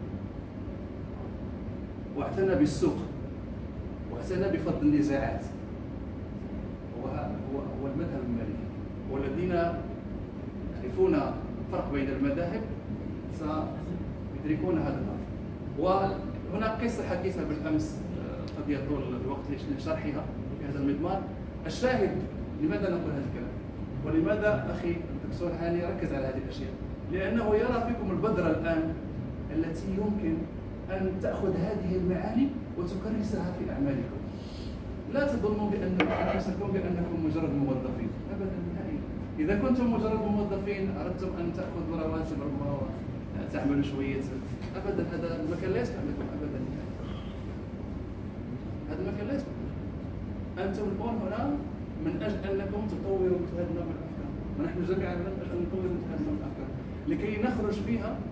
واعتنى بالسوق واعتنى بفض النزاعات هو هو هو المذهب المالكي والذين يعرفون الفرق بين المذاهب سيدركون هذا الامر وهناك قصه حكيتها بالامس آه، قد يطول الوقت لشرحها في هذا المضمار الشاهد لماذا نقول هذا الكلام ولماذا اخي الدكتور هاني ركز على هذه الاشياء لانه يرى فيكم البذره الان التي يمكن ان تاخذ هذه المعاني وتكرسها في اعمالكم لا تظنوا بان انفسكم بانكم مجرد موظفين ابدا نهائيا اذا كنتم مجرد موظفين اردتم ان تاخذوا رواتب ربما تعملوا شويه ابدا هذا المكان لا يسمح لكم ابدا نهائيا هذا المكان لا يسمح لكم انتم الان هنا من اجل انكم تطوروا مثل هذا النوع من الافكار ونحن جميعا من اجل ان نطور مثل هذا النوع من الافكار لكي نخرج فيها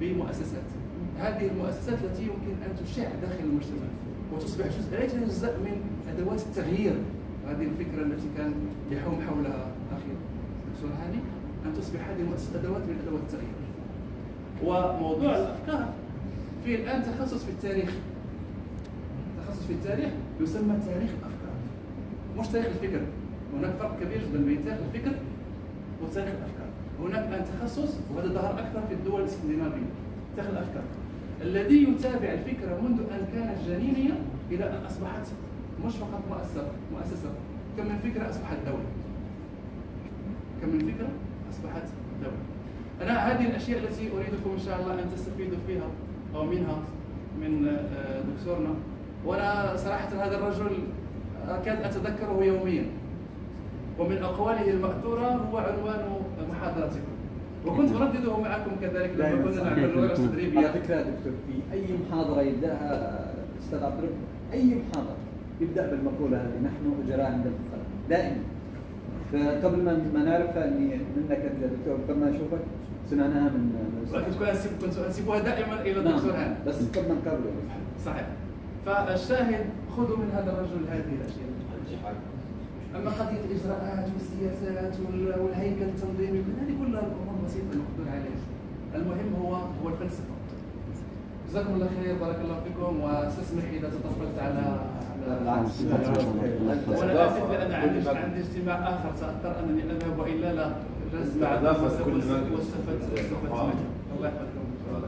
بمؤسسات هذه المؤسسات التي يمكن ان تشع داخل المجتمع وتصبح جزء لا يتجزا من ادوات التغيير هذه الفكره التي كان يحوم حولها اخي دكتور هاني ان تصبح هذه المؤسسات ادوات من ادوات التغيير وموضوع الافكار في الان تخصص في التاريخ تخصص في التاريخ يسمى تاريخ الافكار مش تاريخ الفكر هناك فرق كبير جدا بين تاريخ الفكر وتاريخ الافكار هناك الان تخصص وهذا ظهر اكثر في الدول الاسكندنافيه تاريخ الافكار الذي يتابع الفكره منذ ان كانت جنينيه الى ان اصبحت مش فقط مؤسسه مؤسسه كم من فكره اصبحت دوله كم من فكره اصبحت دوله انا هذه الاشياء التي اريدكم ان شاء الله ان تستفيدوا فيها او منها من آه، دكتورنا وانا صراحه هذا الرجل اكاد اتذكره يوميا ومن اقواله الماثوره هو عنوان محاضرتكم وكنت اردده معكم كذلك لما كنا نعمل ورش على تدريبيه فكره دكتور في اي محاضره يبداها استاذ عبد الرب اي محاضره يبدا بالمقوله هذه نحن اجراء عند الفقراء دائما فقبل ما ما نعرفها اني منك انت يا دكتور قبل ما نشوفك سمعناها من من الأستاذ. ولكن كنت أنسب كنت انسبها دائما الى نعم، الدكتور هاني بس قبل ما نقابله صحيح فالشاهد خذوا من هذا الرجل هذه الاشياء اما قضيه الاجراءات والسياسات وال- والهيكل التنظيمي هذه كلها امور بسيطه المقدور عليها المهم هو هو الفلسفه جزاكم الله خير بارك الله فيكم واستسمح اذا تطفلت على على بالعكس. وانا اسف لان عندي عندي اجتماع اخر ساضطر انني اذهب والا لا جلست بعد إضافة كل مجلس. واستفدت واستفدت منه الله يحفظكم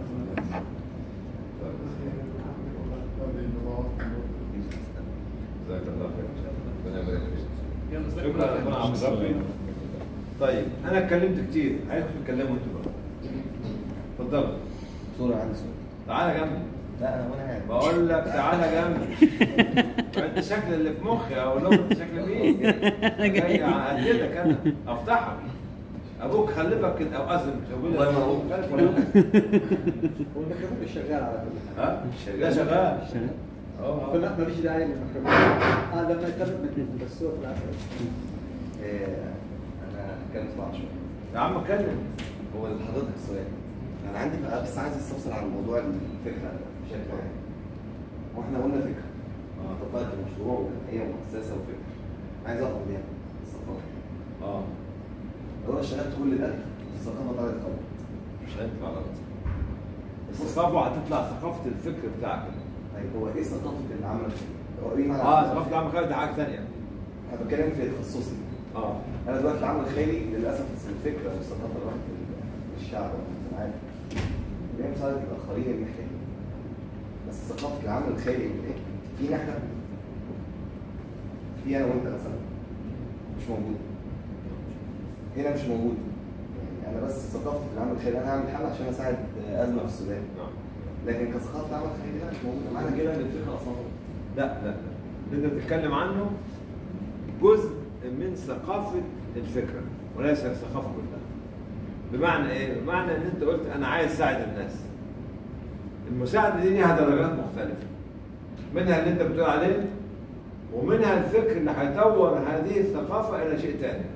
هذه النظام جزاك الله خير ربنا يبارك فيك يلا جزاكم الله شكرا ربنا عم خير يربي طيب انا اتكلمت كتير عايزكم تتكلموا انتوا بقى اتفضلوا صورة عندي صورة تعالى جنبي لا انا وانا قاعد بقول لك تعالى جنبي انت شكل اللي في مخي او لو انت شكل مين جاي اهددك انا افتحك ابوك خلفك كده او اذن مش ابوك الله ينور. خلف ولا لا؟ هو الميكروفون شغال على كل حال ها ده شغال اه فما ما فيش داعي للميكروفون اه لما يقرب من الصوت العكس آه، انا هتكلم بسرعة شوية يا عم اتكلم هو لحضرتك السؤال انا عندي بقى بس عايز استفسر عن موضوع الفكرة بشكل عام واحنا قلنا فكرة طبقت المشروع وهي مؤسسة وفكرة عايز افهم بيها الثقافة اه لو انا اشتغلت كل ده الثقافة طلعت غلط مش هينفع غلط الثقافة هتطلع ثقافة الفكر بتاعك طيب هو ايه ثقافة العمل هو ايه معنى اه العمل ثقافة العمل الخيري دي حاجة ثانية انا بتكلم في تخصصي اه انا دلوقتي العمل الخيري للاسف الفكره والثقافه اللي راحت للشعب والمجتمعات اللي هي مساعده الاخرين المحتاجين بس ثقافه العمل الخيري اللي إيه؟ فينا احنا في انا وانت مثلا مش موجود هنا مش موجود يعني انا بس ثقافتي في العمل الخيري انا هعمل حل عشان اساعد ازمه في السودان نعم لكن كثقافه عمل خيري لا مش موجوده معنى كده ان الفكره اصلا لا لا لا اللي انت بتتكلم عنه جزء من ثقافة الفكرة وليس الثقافة كلها بمعنى ايه؟ بمعنى ان انت قلت انا عايز اساعد الناس المساعدة دي ليها درجات مختلفة منها اللي انت بتقول عليه ومنها الفكر اللي هيطور هذه الثقافة الى شيء تاني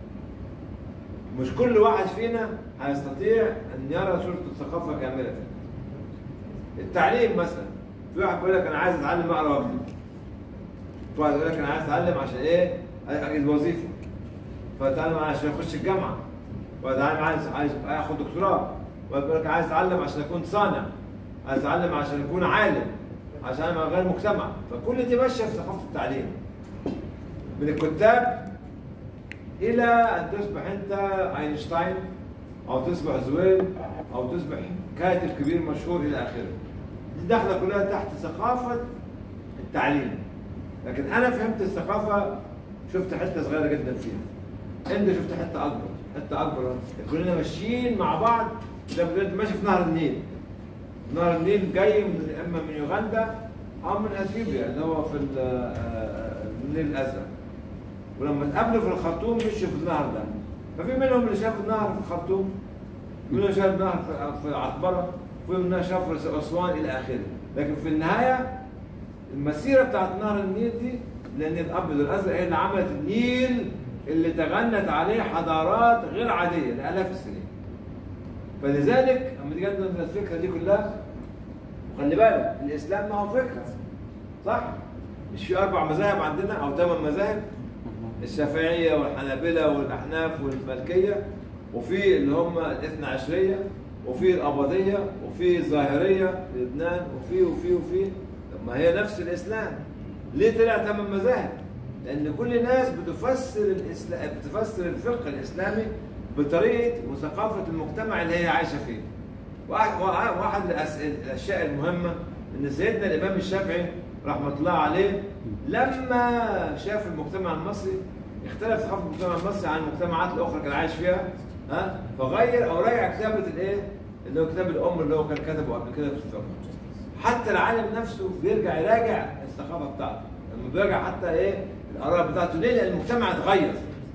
مش كل واحد فينا هيستطيع ان يرى صورة الثقافة كاملة التعليم مثلا في واحد بيقول لك انا عايز اتعلم اقرا واكتب في واحد يقول لك انا عايز اتعلم عشان ايه اجد وظيفه فاتعلم عشان اخش الجامعه واتعلم عايز عايز اخد دكتوراه واحد بيقول لك عايز اتعلم عشان اكون صانع عايز اتعلم عشان اكون عالم عشان اغير المجتمع فكل دي ماشيه في ثقافه التعليم من الكتاب الى ان تصبح انت اينشتاين او تصبح زويل او تصبح كاتب كبير مشهور الى اخره دي داخله كلها تحت ثقافه التعليم لكن انا فهمت الثقافه شفت حته صغيره جدا فيها انت شفت حته اكبر حته اكبر كلنا ماشيين مع بعض زي ما قلت ماشي في نهر النيل نهر النيل جاي من اما من يوغندا او من اثيوبيا اللي هو في ال- آه، النيل الازرق ولما اتقابلوا في الخرطوم مشوا في النهر ده ففي منهم اللي شاف النهر في الخرطوم منهم شاف النهر في- في عطبره وفي منهم شاف رأس اسوان الى اخره لكن في النهايه المسيره بتاعت نهر النيل دي لان الابيض والازرق هي اللي عملت النيل اللي تغنت عليه حضارات غير عاديه لالاف السنين فلذلك لما تيجي عندنا الفكره دي كلها وخلي بالك الاسلام ما هو فكره صح؟ مش في اربع مذاهب عندنا او ثمان مذاهب الشافعيه والحنابله والاحناف والمالكيه وفي اللي هم الاثنى عشريه وفي الاباضيه وفي الظاهريه في لبنان وفي وفي وفي طب ما هي نفس الاسلام ليه طلع ثمان مذاهب؟ لان كل الناس بتفسر الاسلام بتفسر الفقه الاسلامي بطريقه وثقافه المجتمع اللي هي عايشه فيه. واحد واحد الأس- الاشياء المهمه ان سيدنا الامام الشافعي رحمه الله عليه لما شاف المجتمع المصري اختلف ثقافه المجتمع المصري عن المجتمعات الاخرى كان عايش فيها ها فغير او راجع كتابه الايه؟ اللي هو كتاب الام اللي هو كان كتبه قبل كده في الفقه. حتى العالم نفسه بيرجع يراجع الثقافه بتاعته لما بيراجع حتى ايه الاراء بتاعته ليه؟ لان المجتمع اتغير.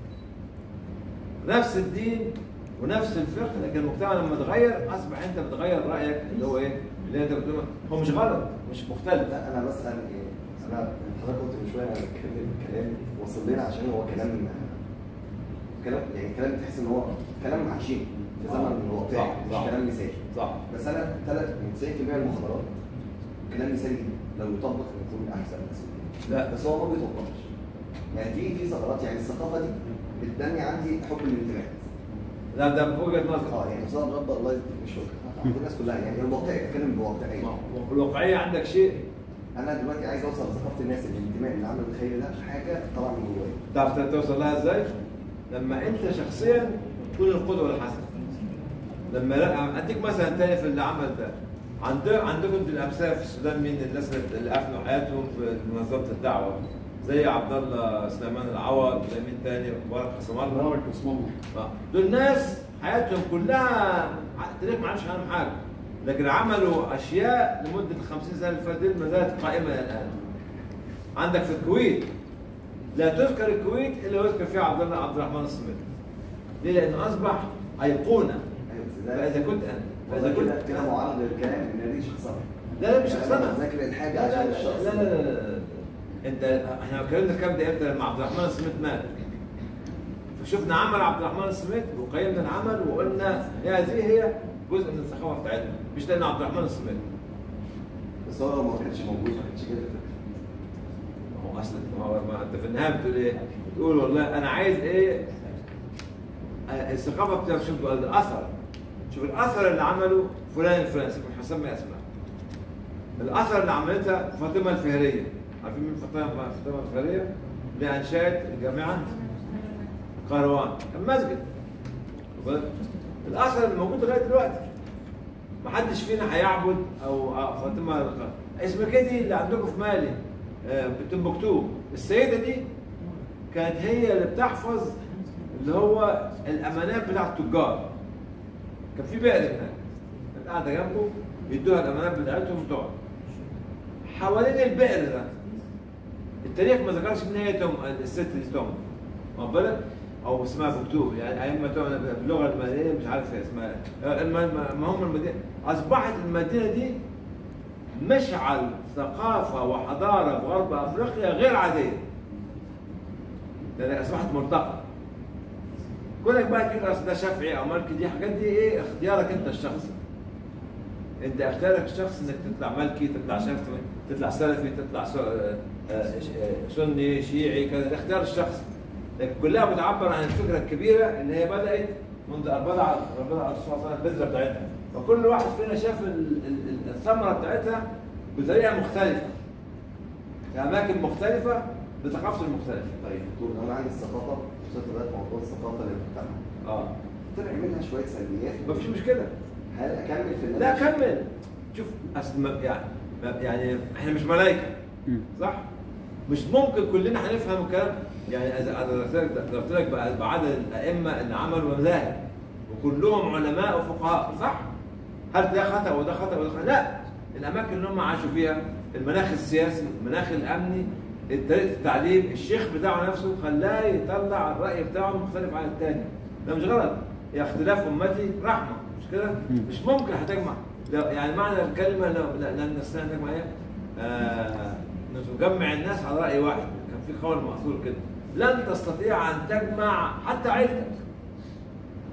نفس الدين ونفس الفقه لكن المجتمع لما اتغير اصبح انت بتغير رايك اللي هو ايه؟ اللي انت بتقول هو مش غلط مش مختلف لا انا بس انا إيه، انا حضرتك قلت من شويه انا بتكلم كلام وصل لنا عشان هو كلام كلام يعني كلام تحس ان هو كلام عايشين في زمن واقعي صح، مش صح. كلام مثالي صح بس انا ثلاث من 90% من المحاضرات كلام مثالي جدا لو يطبق يكون احسن بس لا بس هو ما بيطبقش يعني في في ثغرات يعني الثقافه دي بتبني عندي حب الانتماء لا ده بوجهه نظر اه يعني استاذ رب الله يديك الشكر عند الناس كلها يعني الواقعيه بتكلم بواقعيه الواقعيه عندك شيء انا دلوقتي عايز اوصل لثقافه الناس الانتماء اللي عمل الخير ده حاجه طبعا من جوايا تعرف توصل لها ازاي؟ لما انت شخصيا تكون القدوه الحسنه. لما لا اديك مثلا تاني في اللي عمل ده عند عندكم في الامثله في السودان مين الناس اللي افنوا حياتهم في منظمه الدعوه زي عبد الله سليمان العوض زي مين تاني مبارك حسام الله بارك اسم الله آه. دول ناس حياتهم كلها التاريخ ما عرفش عنهم حاجه لكن عملوا اشياء لمده 50 سنه اللي فاتت دي ما زالت قائمه الى الان عندك في الكويت لا تذكر الكويت الا ويذكر فيها عبد الله عبد الرحمن الصمد ليه؟ لانه اصبح ايقونه ايوه بس ده فاذا كنت انت فاذا فاذا كنت كده كده معرض للكلام ان دي شخصنه لا لا مش يعني شخصنه أنا بذاكر الحاجه لا عشان لا الشخص لا لا, لا, لا, لا. انت احنا اتكلمنا الكلام ده امتى لما عبد الرحمن السميت مات فشفنا عمل عبد الرحمن السميت وقيمنا العمل وقلنا يا هذه هي جزء من الثقافه بتاعتنا مش لان عبد الرحمن السميت بس هو لو ما كانش موجود ما كانش كده ما هو اصلا ما هو ما انت في النهايه بتقول ايه؟ بتقول والله انا عايز ايه آه، الثقافه بتاعت شوف الاثر شوف الاثر اللي عمله فلان الفلاني مش هسمي اسماء الاثر اللي عملتها فاطمه الفهريه عارفين مين فاطمه فاطمه الفهريه؟ اللي انشات الجامعه قروان كان مسجد واخد بالك؟ الاثر اللي موجود لغايه دلوقتي ما حدش فينا هيعبد او أو فاطمه اسم كده اللي عندكم في مالي آه، بتمبكتو السيده دي كانت هي اللي بتحفظ اللي هو الامانات بتاع التجار كان في بئر هناك كانت قاعده جنبه يدوها الامانات بتاعتهم وتقعد حوالين البئر ده التاريخ ما ذكرش ان هي تم الست دي تم واخد بالك او اسمها بكتوب يعني ايام ما تم باللغه الماليه مش عارف هي اسمها إيه. الم- المهم المدينه اصبحت المدينه دي مشعل ثقافه وحضاره في غرب افريقيا غير عاديه لأنها اصبحت ملتقى كونك بقى تقول اصل ده شافعي او مالكي دي حاجات دي ايه اختيارك انت الشخصي انت اختيارك الشخصي انك تطلع مالكي تطلع شافعي تطلع سلفي تطلع سو- آه، آه، ش- آه، سني شيعي كذا ده اختيار الشخصي لكن كلها بتعبر عن الفكره الكبيره اللي هي بدات منذ ان بدع ربنا الرسول صلى الله عليه وسلم البذره بتاعتها فكل واحد فينا شاف ال- ال- ال- الثمره بتاعتها بطريقه مختلفه في اماكن مختلفه بثقافته المختلفه طيب دكتور لو انا عندي الثقافه وصلت لغايه موضوع الثقافه للمجتمع اه طلع منها شويه سلبيات مفيش مشكله هل اكمل في اللي لا أنا كمل شوف اصل ما- يعني ما- يعني احنا مش ملائكه صح؟ مش ممكن كلنا هنفهم الكلام يعني اذا أنا ضربت لك ضربت لك بقى- بعدد الائمه اللي عملوا مذاهب وكلهم علماء وفقهاء صح؟ هل ده خطا وده خطا وده خطا؟ لا الاماكن اللي هم عاشوا فيها المناخ السياسي المناخ الامني طريقه التعليم الشيخ بتاعه نفسه خلاه يطلع الراي بتاعه مختلف عن الثاني ده مش غلط يا اختلاف امتي رحمه مش كده؟ مش ممكن هتجمع لو يعني معنى الكلمه لو لا- لن نستطيع ان نجمع ايه؟ آه تجمع الناس على راي واحد كان في قول مأثور كده لن تستطيع ان تجمع حتى عيلتك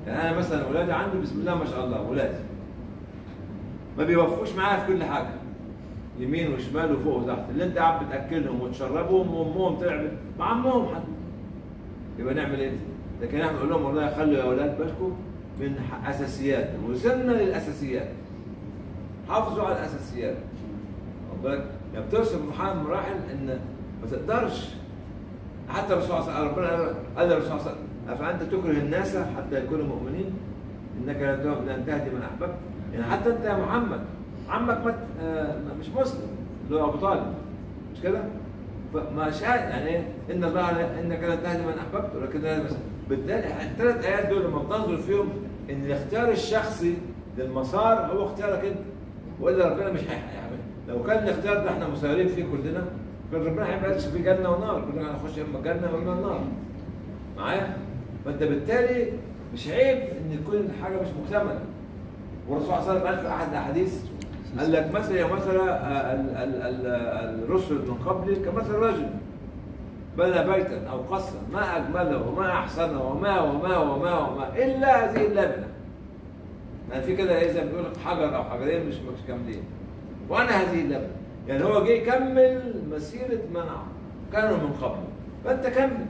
يعني انا مثلا اولادي عندي بسم الله ما شاء الله اولادي ما بيوفوش معايا في كل حاجه يمين وشمال وفوق وتحت اللي انت قاعد بتاكلهم وتشربهم وامهم تعبت مع امهم حتى يبقى نعمل ايه؟ لكن احنا نقول لهم والله خلوا يا اولاد بالكم من ح- اساسيات وصلنا للاساسيات حافظوا على الاساسيات واخد بالك؟ يعني بتوصل مرحله من مراحل ان ما تقدرش حتى الرسول صلى الله عليه وسلم ربنا قال- قال للرسول صلى الله عليه وسلم افانت تكره الناس حتى يكونوا مؤمنين انك لن تهد- لن تهدي من احببت يعني حتى انت يا محمد عمك مات آه، مش مسلم اللي هو ابو طالب مش كده؟ فما شاء يعني ايه ان الله لا- انك لن تهدي من احببت ولكن لا بس بالتالي الثلاث ايات دول لما بتنظر فيهم ان الاختيار الشخصي للمسار هو اختيارك انت والا ربنا مش هيعمل لو كان الاختيار ده احنا مسيرين فيه كلنا كان ربنا هيبقى لسه في جنه ونار كلنا هنخش اما الجنه واما النار معايا فانت بالتالي مش عيب ان كل حاجه مش مكتمله والرسول صلى الله عليه وسلم قال في احد الاحاديث قال لك مثل يا مثل آه، ال- ال- ال- الرسل من قبلي كمثل رجل بنى بيتا او قصرا ما اجمله وما احسنه وما وما وما وما الا هذه اللبنه يعني في كده ايه زي ما بيقول لك حجر او حجرين مش مش كاملين وانا هذه اللبنه يعني هو جه يكمل مسيره منع كانوا من قبل فانت كمل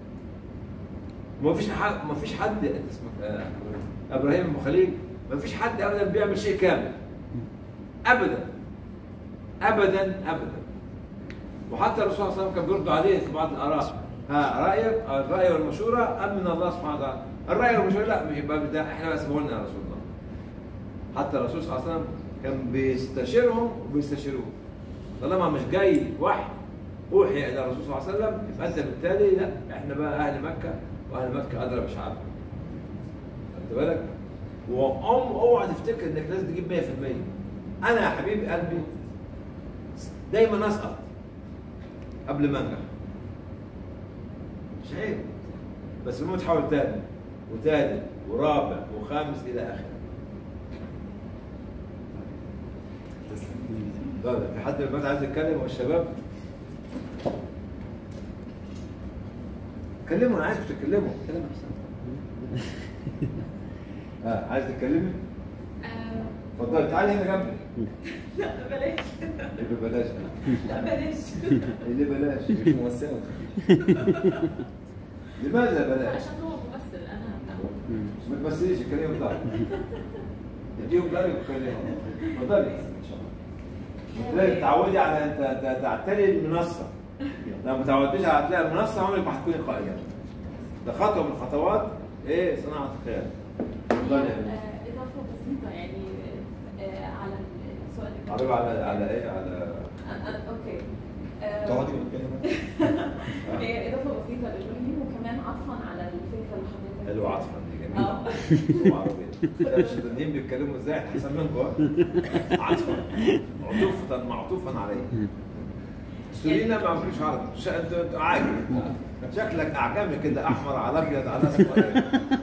ما فيش حد ما فيش حد انت اسمك آه، ابراهيم ابو خليل ما فيش حد ابدا بيعمل شيء كامل ابدا ابدا ابدا وحتى الرسول صلى الله عليه وسلم كان بيرد عليه في بعض الاراء ها رايك الراي والمشوره ام من الله سبحانه وتعالى الراي والمشوره لا مش يبقى بتاع احنا بس قلنا يا رسول الله حتى الرسول صلى الله عليه وسلم كان بيستشيرهم وبيستشيروه طالما مش جاي وحي اوحي الى الرسول صلى الله عليه وسلم يبقى انت بالتالي لا احنا بقى اهل مكه واهل مكه ادرى بشعبها خدت بالك؟ وام اوعى تفتكر انك لازم تجيب 100% انا يا حبيب قلبي دايما اسقط قبل ما انجح مش عيب بس المهم تحاول تاني وتالت ورابع وخامس الى اخره طيب في حد دلوقتي عايز يتكلم والشباب كلموا انا عايزكم تتكلموا كلام احسن اه عايز تتكلمي؟ آه، اتفضلي تعالي هنا جنبي لا بلاش اللي بلاش لا بلاش اللي بلاش مش ممثلة لماذا بلاش؟ عشان هو ممثل انا ما تمثليش الكلام بتاعك اديهم بالك وكلمهم اتفضلي انت لازم تعودي على انت ت- تعتلي المنصه لو ما تعودتيش على تلاقي المنصه عمرك ما هتكوني قائده ده خطوه من خطوات ايه صناعه الخيال اتفضلي يا بنتي. آه، اضافه بسيطه يعني آه، على السؤال اللي عربي على على ايه على آه، آه، اوكي آه، تقعدي وتتكلمي هي اضافه بسيطه لابراهيم وكمان عطفا على الفكره اللي حضرتك حلو عطفا دي اه جميله وعربيه لا مش السودانيين بيتكلموا ازاي احسن منكم ها؟ عطفا عطوفا معطوفا عليه السوريين ما عملوش عربي ش- انتوا انتوا عاجب شكلك اعجمي كده احمر على ابيض على اسود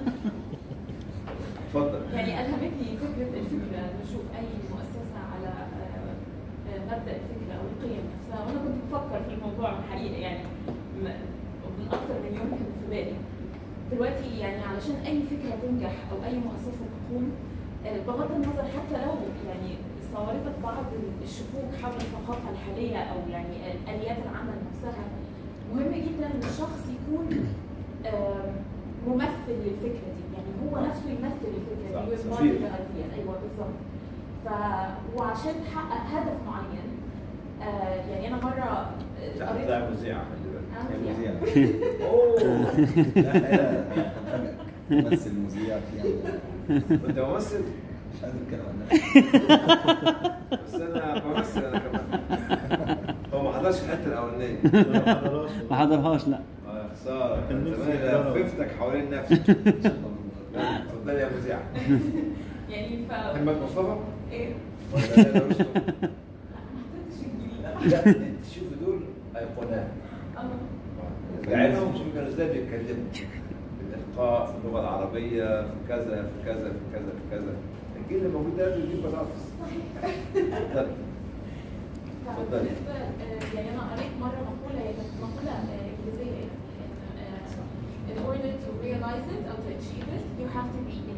اتفضل يعني الهمتني فكره الفكره نشوف اي مؤسسه على آه، آه، مبدا الفكره او القيم نفسها وانا كنت بفكر في الموضوع الحقيقه يعني م- من اكثر من يوم كان في بالي دلوقتي يعني علشان اي فكره تنجح او اي مؤسسه تقوم آه، بغض النظر حتى لو يعني صورتك بعض الشكوك حول الثقافه الحاليه او يعني اليات العمل نفسها مهم جدا ان الشخص يكون آم، ممثل للفكره دي يعني هو نفسه يمثل الفكره صح، دي ويبقى سفير. الأديان ايوه بالظبط ف وعشان تحقق هدف معين آه يعني انا مره آه، قريت لا مذيعة خلي بالك آه، هي مذيعة. مذيعة اوه لا لا هفاجئك. ممثل مذيع يعني انت ممثل مش عايز اتكلم عن نفسي بس انا بمثل انا كمان هو ما حضرش الحته الاولانيه ما حضرهاش لا اه يا خساره كان كان نفسي زمان يجرب. لففتك حوالين نفسك لا، اتفضلي يا مذيعة يعني ف محمد مصطفى ايه ولا لا رستم ما حضرتش الجيل ده لا انت شوفي دول ايقونات آه. بعينهم شوفي كانوا ازاي بيتكلموا بالالقاء في اللغه العربيه في كذا في كذا في كذا في كذا الجيل اللي موجود ده بيجيب بطاطس اتفضل. فبالنسبه آه، يعني انا قريت مره مقوله هي كانت مقوله آه، انجليزيه يعني ان آه، in order to realize it or to achieve it you have to be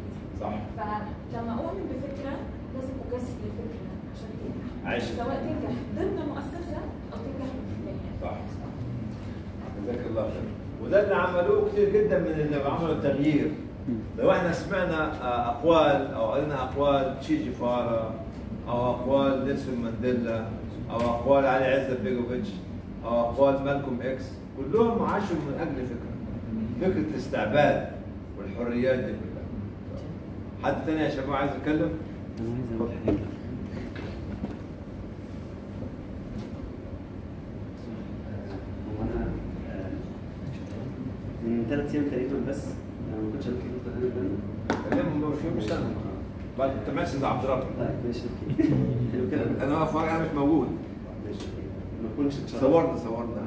سواء تنجح ضمن مؤسسه او تنجح بالكليه صح جزاك الله خير وده اللي عملوه كتير جدا من اللي عملوا التغيير لو احنا سمعنا آه، اقوال او قرينا اقوال تشي جيفارا او اقوال نيلسون مانديلا او اقوال علي عزت بيجوفيتش او اقوال مالكوم اكس كلهم عاشوا من اجل فكره فكره الاستعباد والحريات دي كلها حد تاني يا شباب عايز يتكلم؟ انا عايز اقول حاجه هو انا آه، من ثلاث ايام تقريبا بس انا ما كنتش قبل كده دكتور هاني بنا كلمهم لو شو مش انا بعد انت ماشي عبد الرب طيب ماشي اوكي حلو كده انا واقف ورا، انا مش موجود ماشي اوكي ما كنتش اتشرفت صورنا صورنا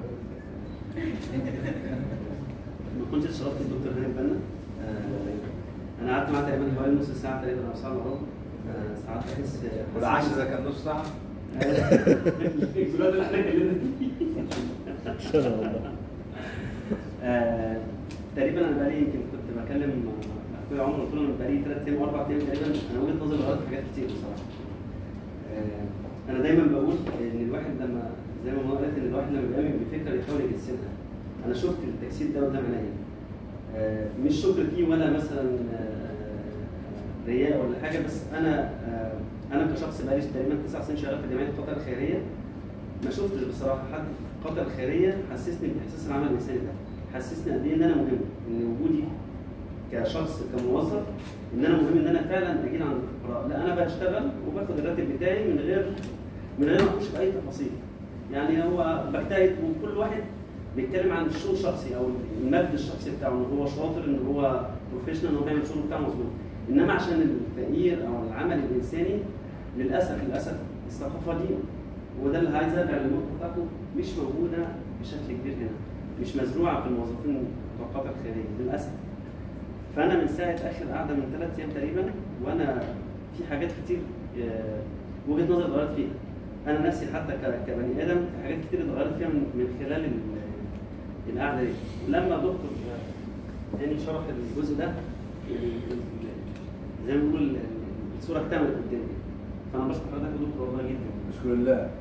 ما كنتش اتشرفت الدكتور هاني بنا آه، انا قعدت معاه تقريبا حوالي نص ساعه تقريبا او ساعه الا ربع آه، ساعات بحس والعشاء اذا كان نص ساعه الولاد اللي احنا كلنا ان شاء الله آه، تقريبا انا بقالي يمكن كنت بكلم مع اخويا عمر قلت له انا بقالي ثلاث ايام او اربع ايام تقريبا انا وجهه نظري غلط في حاجات كتير بصراحه. آه، انا دايما بقول ان الواحد لما زي ما ماما قالت ان الواحد لما بيؤمن بفكره بيحاول يجسدها. انا شفت التجسيد ده قدام عينيا. آه، مش شكر فيه ولا مثلا آه، رياء ولا حاجه بس انا آه، انا كشخص بقالي تقريبا تسع سنين شغال في جمعيه القطاع الخيريه ما شفتش بصراحه حد في القطاع الخيريه حسسني باحساس العمل الانساني ده حسسني قد ايه ان انا مهم ان وجودي كشخص كموظف ان انا مهم ان انا فعلا اجي عند الفقراء لا انا بشتغل وباخد الراتب بتاعي من غير من غير ما اخش في اي تفاصيل يعني هو بجتهد وكل واحد بيتكلم عن الشغل الشخصي او المجد الشخصي بتاعه ان هو شاطر ان هو بروفيشنال ان هو بيعمل الشغل بتاعه مظبوط انما عشان الفقير او العمل الانساني للاسف للاسف الثقافه دي وده اللي عايز ارجع للنقطه بتاعته مش موجوده بشكل كبير هنا مش مزروعه في الموظفين بتوع القطاع الخيريه للاسف فانا من ساعه اخر قعده من ثلاث ايام تقريبا وانا في حاجات كتير آه، وجهه نظري اتغيرت فيها انا نفسي حتى ك- كبني ادم في حاجات كتير اتغيرت فيها من, من خلال ال- القعده دي لما دكتور يعني شرح الجزء ده ال- ال- زي ما بنقول ال- الصوره اكتملت قدامي فانا بشكر حضرتك يا دكتور والله جدا بشكر الله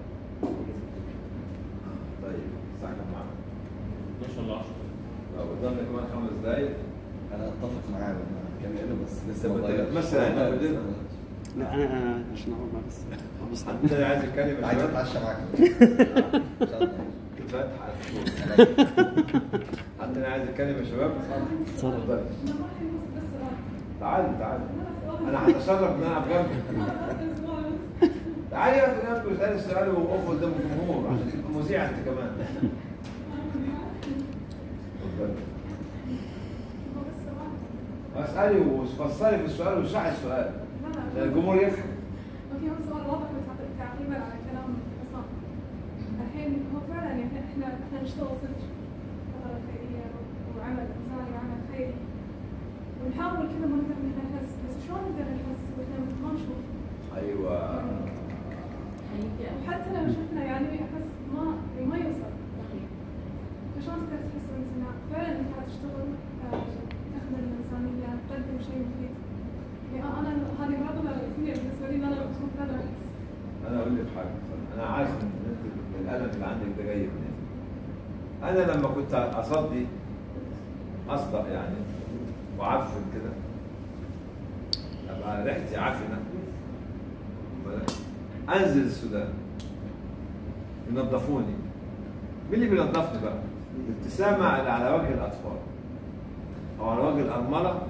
طيب الساعه كام معاك؟ 12 ل 10 لو قدامنا كمان خمس دقايق انا اتفق معاه كان قاله بس لسه طب ما أنت اتغيرش. بتمثل يعني والله بدل؟ لسه ما اتغيرش. لا انا انا عشان اقعد معاه بس بص حد تاني عايز يتكلم يا عايز شباب؟ اتعشى معاك ان شاء الله فتح على الصوت. حد تاني عايز يتكلم يا شباب؟ اتفضل تعالي تعالي انا هتشرف ان انا اقف جنبك تعالي يا في جنبك واسالي السؤال وقف قدام الجمهور عشان تبقى مذيع انت كمان اتفضل اسالي وفسري في السؤال واشرحي السؤال عشان الجمهور يفهم اوكي هو سؤال واضح بس تعقيبا على كلام حسام الحين هو فعلا يعني احنا احنا نشتغل صدق فترة خيرية وعمل انساني وعمل خيري ونحاول كذا ما نقدر ان احنا نحس بس شلون نقدر نحس واحنا ما نشوف ايوه وحتى لو شفنا يعني احس ما ما يوصل فشلون تقدر تحس انت إنه فعلا انت قاعد تشتغل آه، تخدم الانسانية تقدم شيء مفيد يعني انا هذه معضلة رئيسية بالنسبة لي ان انا بشوف هذا احس انا اقول لك حاجه انا عارف ان انت الالم اللي عندك ده جاي منين انا لما كنت اصدي اصدق يعني وعفن كده ابقى ريحتي عفنه بالك؟ انزل السودان ينظفوني مين اللي بينظفني بقى؟ الابتسامه اللي على وجه الاطفال او على وجه الارمله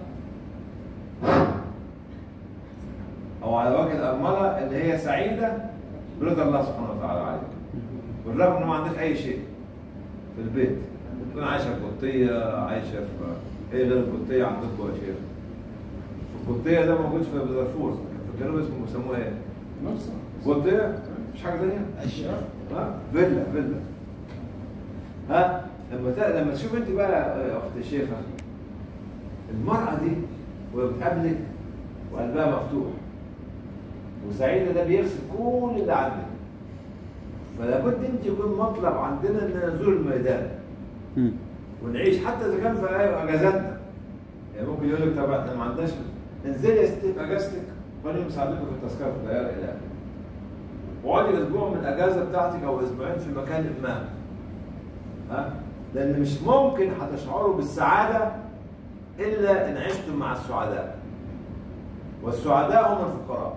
او على وجه الارمله اللي هي سعيده برضا الله سبحانه وتعالى عليها بالرغم انه ما عندهاش اي شيء في البيت تكون عايشه في قطيه عايشه في ايه غير القطيه عندكم يا شيخ القطيه ده موجود في دارفور في الجنوب اسمه بيسموه ايه؟ قطيه مش حاجه ثانيه؟ ها فيلا فيلا ها لما ت... لما تشوف انت بقى يا اخت الشيخه المراه دي وهي بتقابلك وقلبها مفتوح وسعيده ده بيغسل كل اللي عندك فلابد انت يكون مطلب عندنا ان نزور الميدان ونعيش حتى اذا كان في اجازاتنا يعني ممكن يقول لك طب احنا ما عندناش انزلي يا ستي في اجازتك خليهم يساعدوكم في التذكره في الطياره الى اخره واقعدي اسبوع من الاجازه بتاعتك او اسبوعين في مكان ما ها لان مش ممكن هتشعروا بالسعاده الا ان عشتم مع السعداء والسعداء هم الفقراء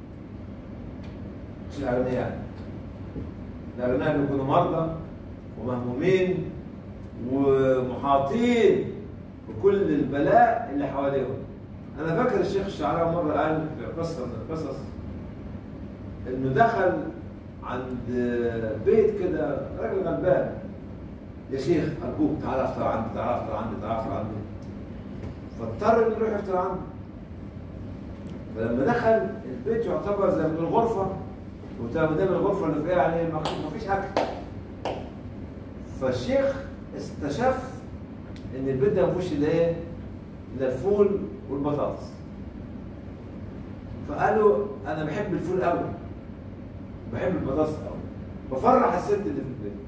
مش الاغنياء الاغنياء بيكونوا مرضى ومهمومين ومحاطين بكل البلاء اللي حواليهم انا فاكر الشيخ الشعراوي مره قال في قصه من القصص انه دخل عند بيت كده راجل غلبان يا شيخ ارجوك تعالى افطر عندي تعالى افطر عندي تعالى افطر عندي فاضطر انه يروح يفطر عنده فلما دخل البيت يعتبر زي من الغرفه وتبقى دايما الغرفه اللي فيها يعني ما فيش اكل فالشيخ استشف ان البيت ده ما فيهوش الا ايه؟ الا الفول والبطاطس فقالوا انا بحب الفول قوي بحب البطاطس قوي بفرح الست اللي في البيت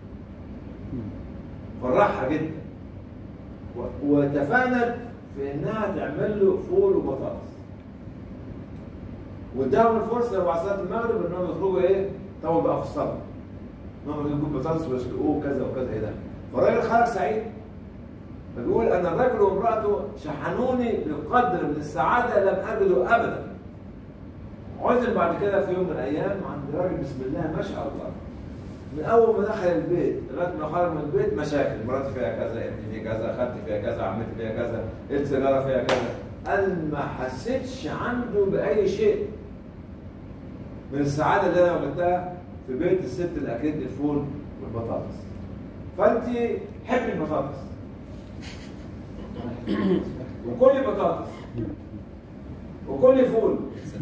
فرحها جدا و- وتفانت في انها تعمل له فول وبطاطس واداهم الفرصه بعد صلاه المغرب انهم يخرجوا ايه؟ طبعا بقى في الصلاه انهم يجيبوا بطاطس ويسلقوه وكذا وكذا ايه ده فالراجل خرج سعيد فبيقول ان الرجل وامراته شحنوني بقدر من السعاده لم اجده ابدا عزل بعد كده في يوم من الايام عند راجل بسم الله ما شاء الله من اول ما دخل البيت لغايه ما خرج من البيت مشاكل مراتي فيها كذا ابني فيها كذا خالتي فيها كذا عمتي فيها كذا السيجاره فيها كذا قال ما حسيتش عنده باي شيء من السعاده اللي انا وجدتها في بيت الست اللي اكلت لي الفول والبطاطس فانت حبي البطاطس وكلي بطاطس وكلي فول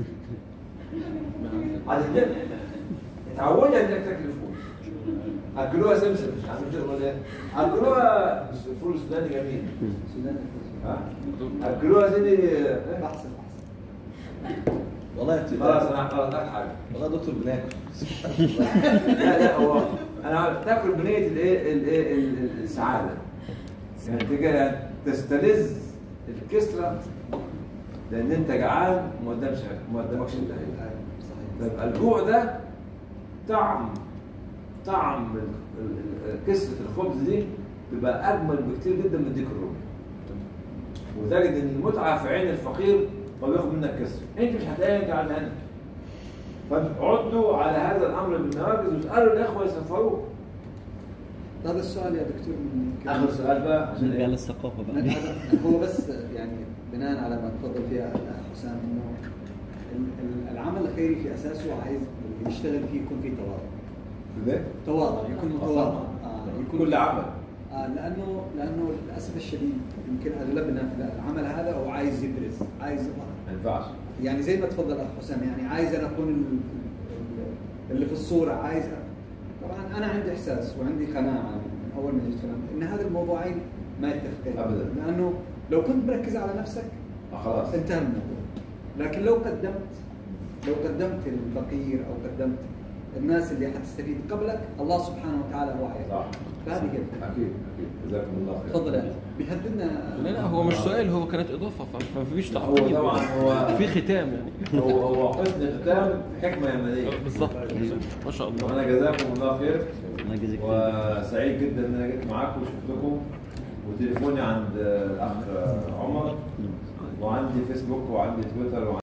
عشان اتعودي انك تاكل فول اكلوها سمسم مش عارف تقول ايه اكلوها الفول السوداني جميل ها اكلوها سيدي بحث والله يا دكتور- خلاص انا خلاص حاجه والله يا دكتور بناكل لا لا هو انا تاكل بنيه الايه الايه ال- السعاده يعني تيجي تستلذ الكسره لان انت جعان وما قدامش ما قدامكش الا هي. فيبقى الجوع ده طعم طعم ال- ال- ال- كسره الخبز دي بيبقى اجمل بكتير جدا من ديك الرومي وتجد ان المتعه في عين الفقير ما بياخد منك كسر انت مش هتلاقيها جعان فعدوا على هذا الامر بالنواجذ واسالوا الاخوه يسفروك هذا السؤال يا دكتور من يمكن- اخر سؤال بقى عشان نرجع إيه؟ للثقافة بقى هو بس يعني بناء على ما تفضل فيها الاخ حسام انه ال- ال- العمل الخيري في اساسه عايز اللي يشتغل فيه يكون فيه تواضع في ده تواضع يكون متواضع آه يكون كل عمل آه لانه لانه للاسف الشديد يمكن اغلبنا في العمل هذا هو عايز يبرز عايز ما ينفعش يعني زي ما تفضل اخ حسام يعني عايز انا اكون ال- ال- اللي في الصوره عايز طبعا انا عندي احساس وعندي قناعه من اول ما جيت في الأمر ان هذا الموضوعين ما يتفقين أبداً. لانه لو كنت مركز على نفسك آه خلاص انتهى الموضوع لكن لو قدمت لو قدمت الفقير او قدمت الناس اللي حتستفيد قبلك الله سبحانه وتعالى هو عارف صح فهذه كيف اكيد اكيد جزاكم الله خير تفضل يا أخي. بيهددنا لا لا هو مش سؤال هو كانت اضافه ف- فمفيش هو تعقيب طبعا هو في ختام يعني هو هو حسن ختام حكمه يمنيه بالظبط ما شاء الله وانا جزاكم الله خير الله يجزيك خير. وسعيد جدا ان انا جيت معاكم وشفتكم وتليفوني عند الاخ عمر وعندي فيسبوك وعندي تويتر وعندي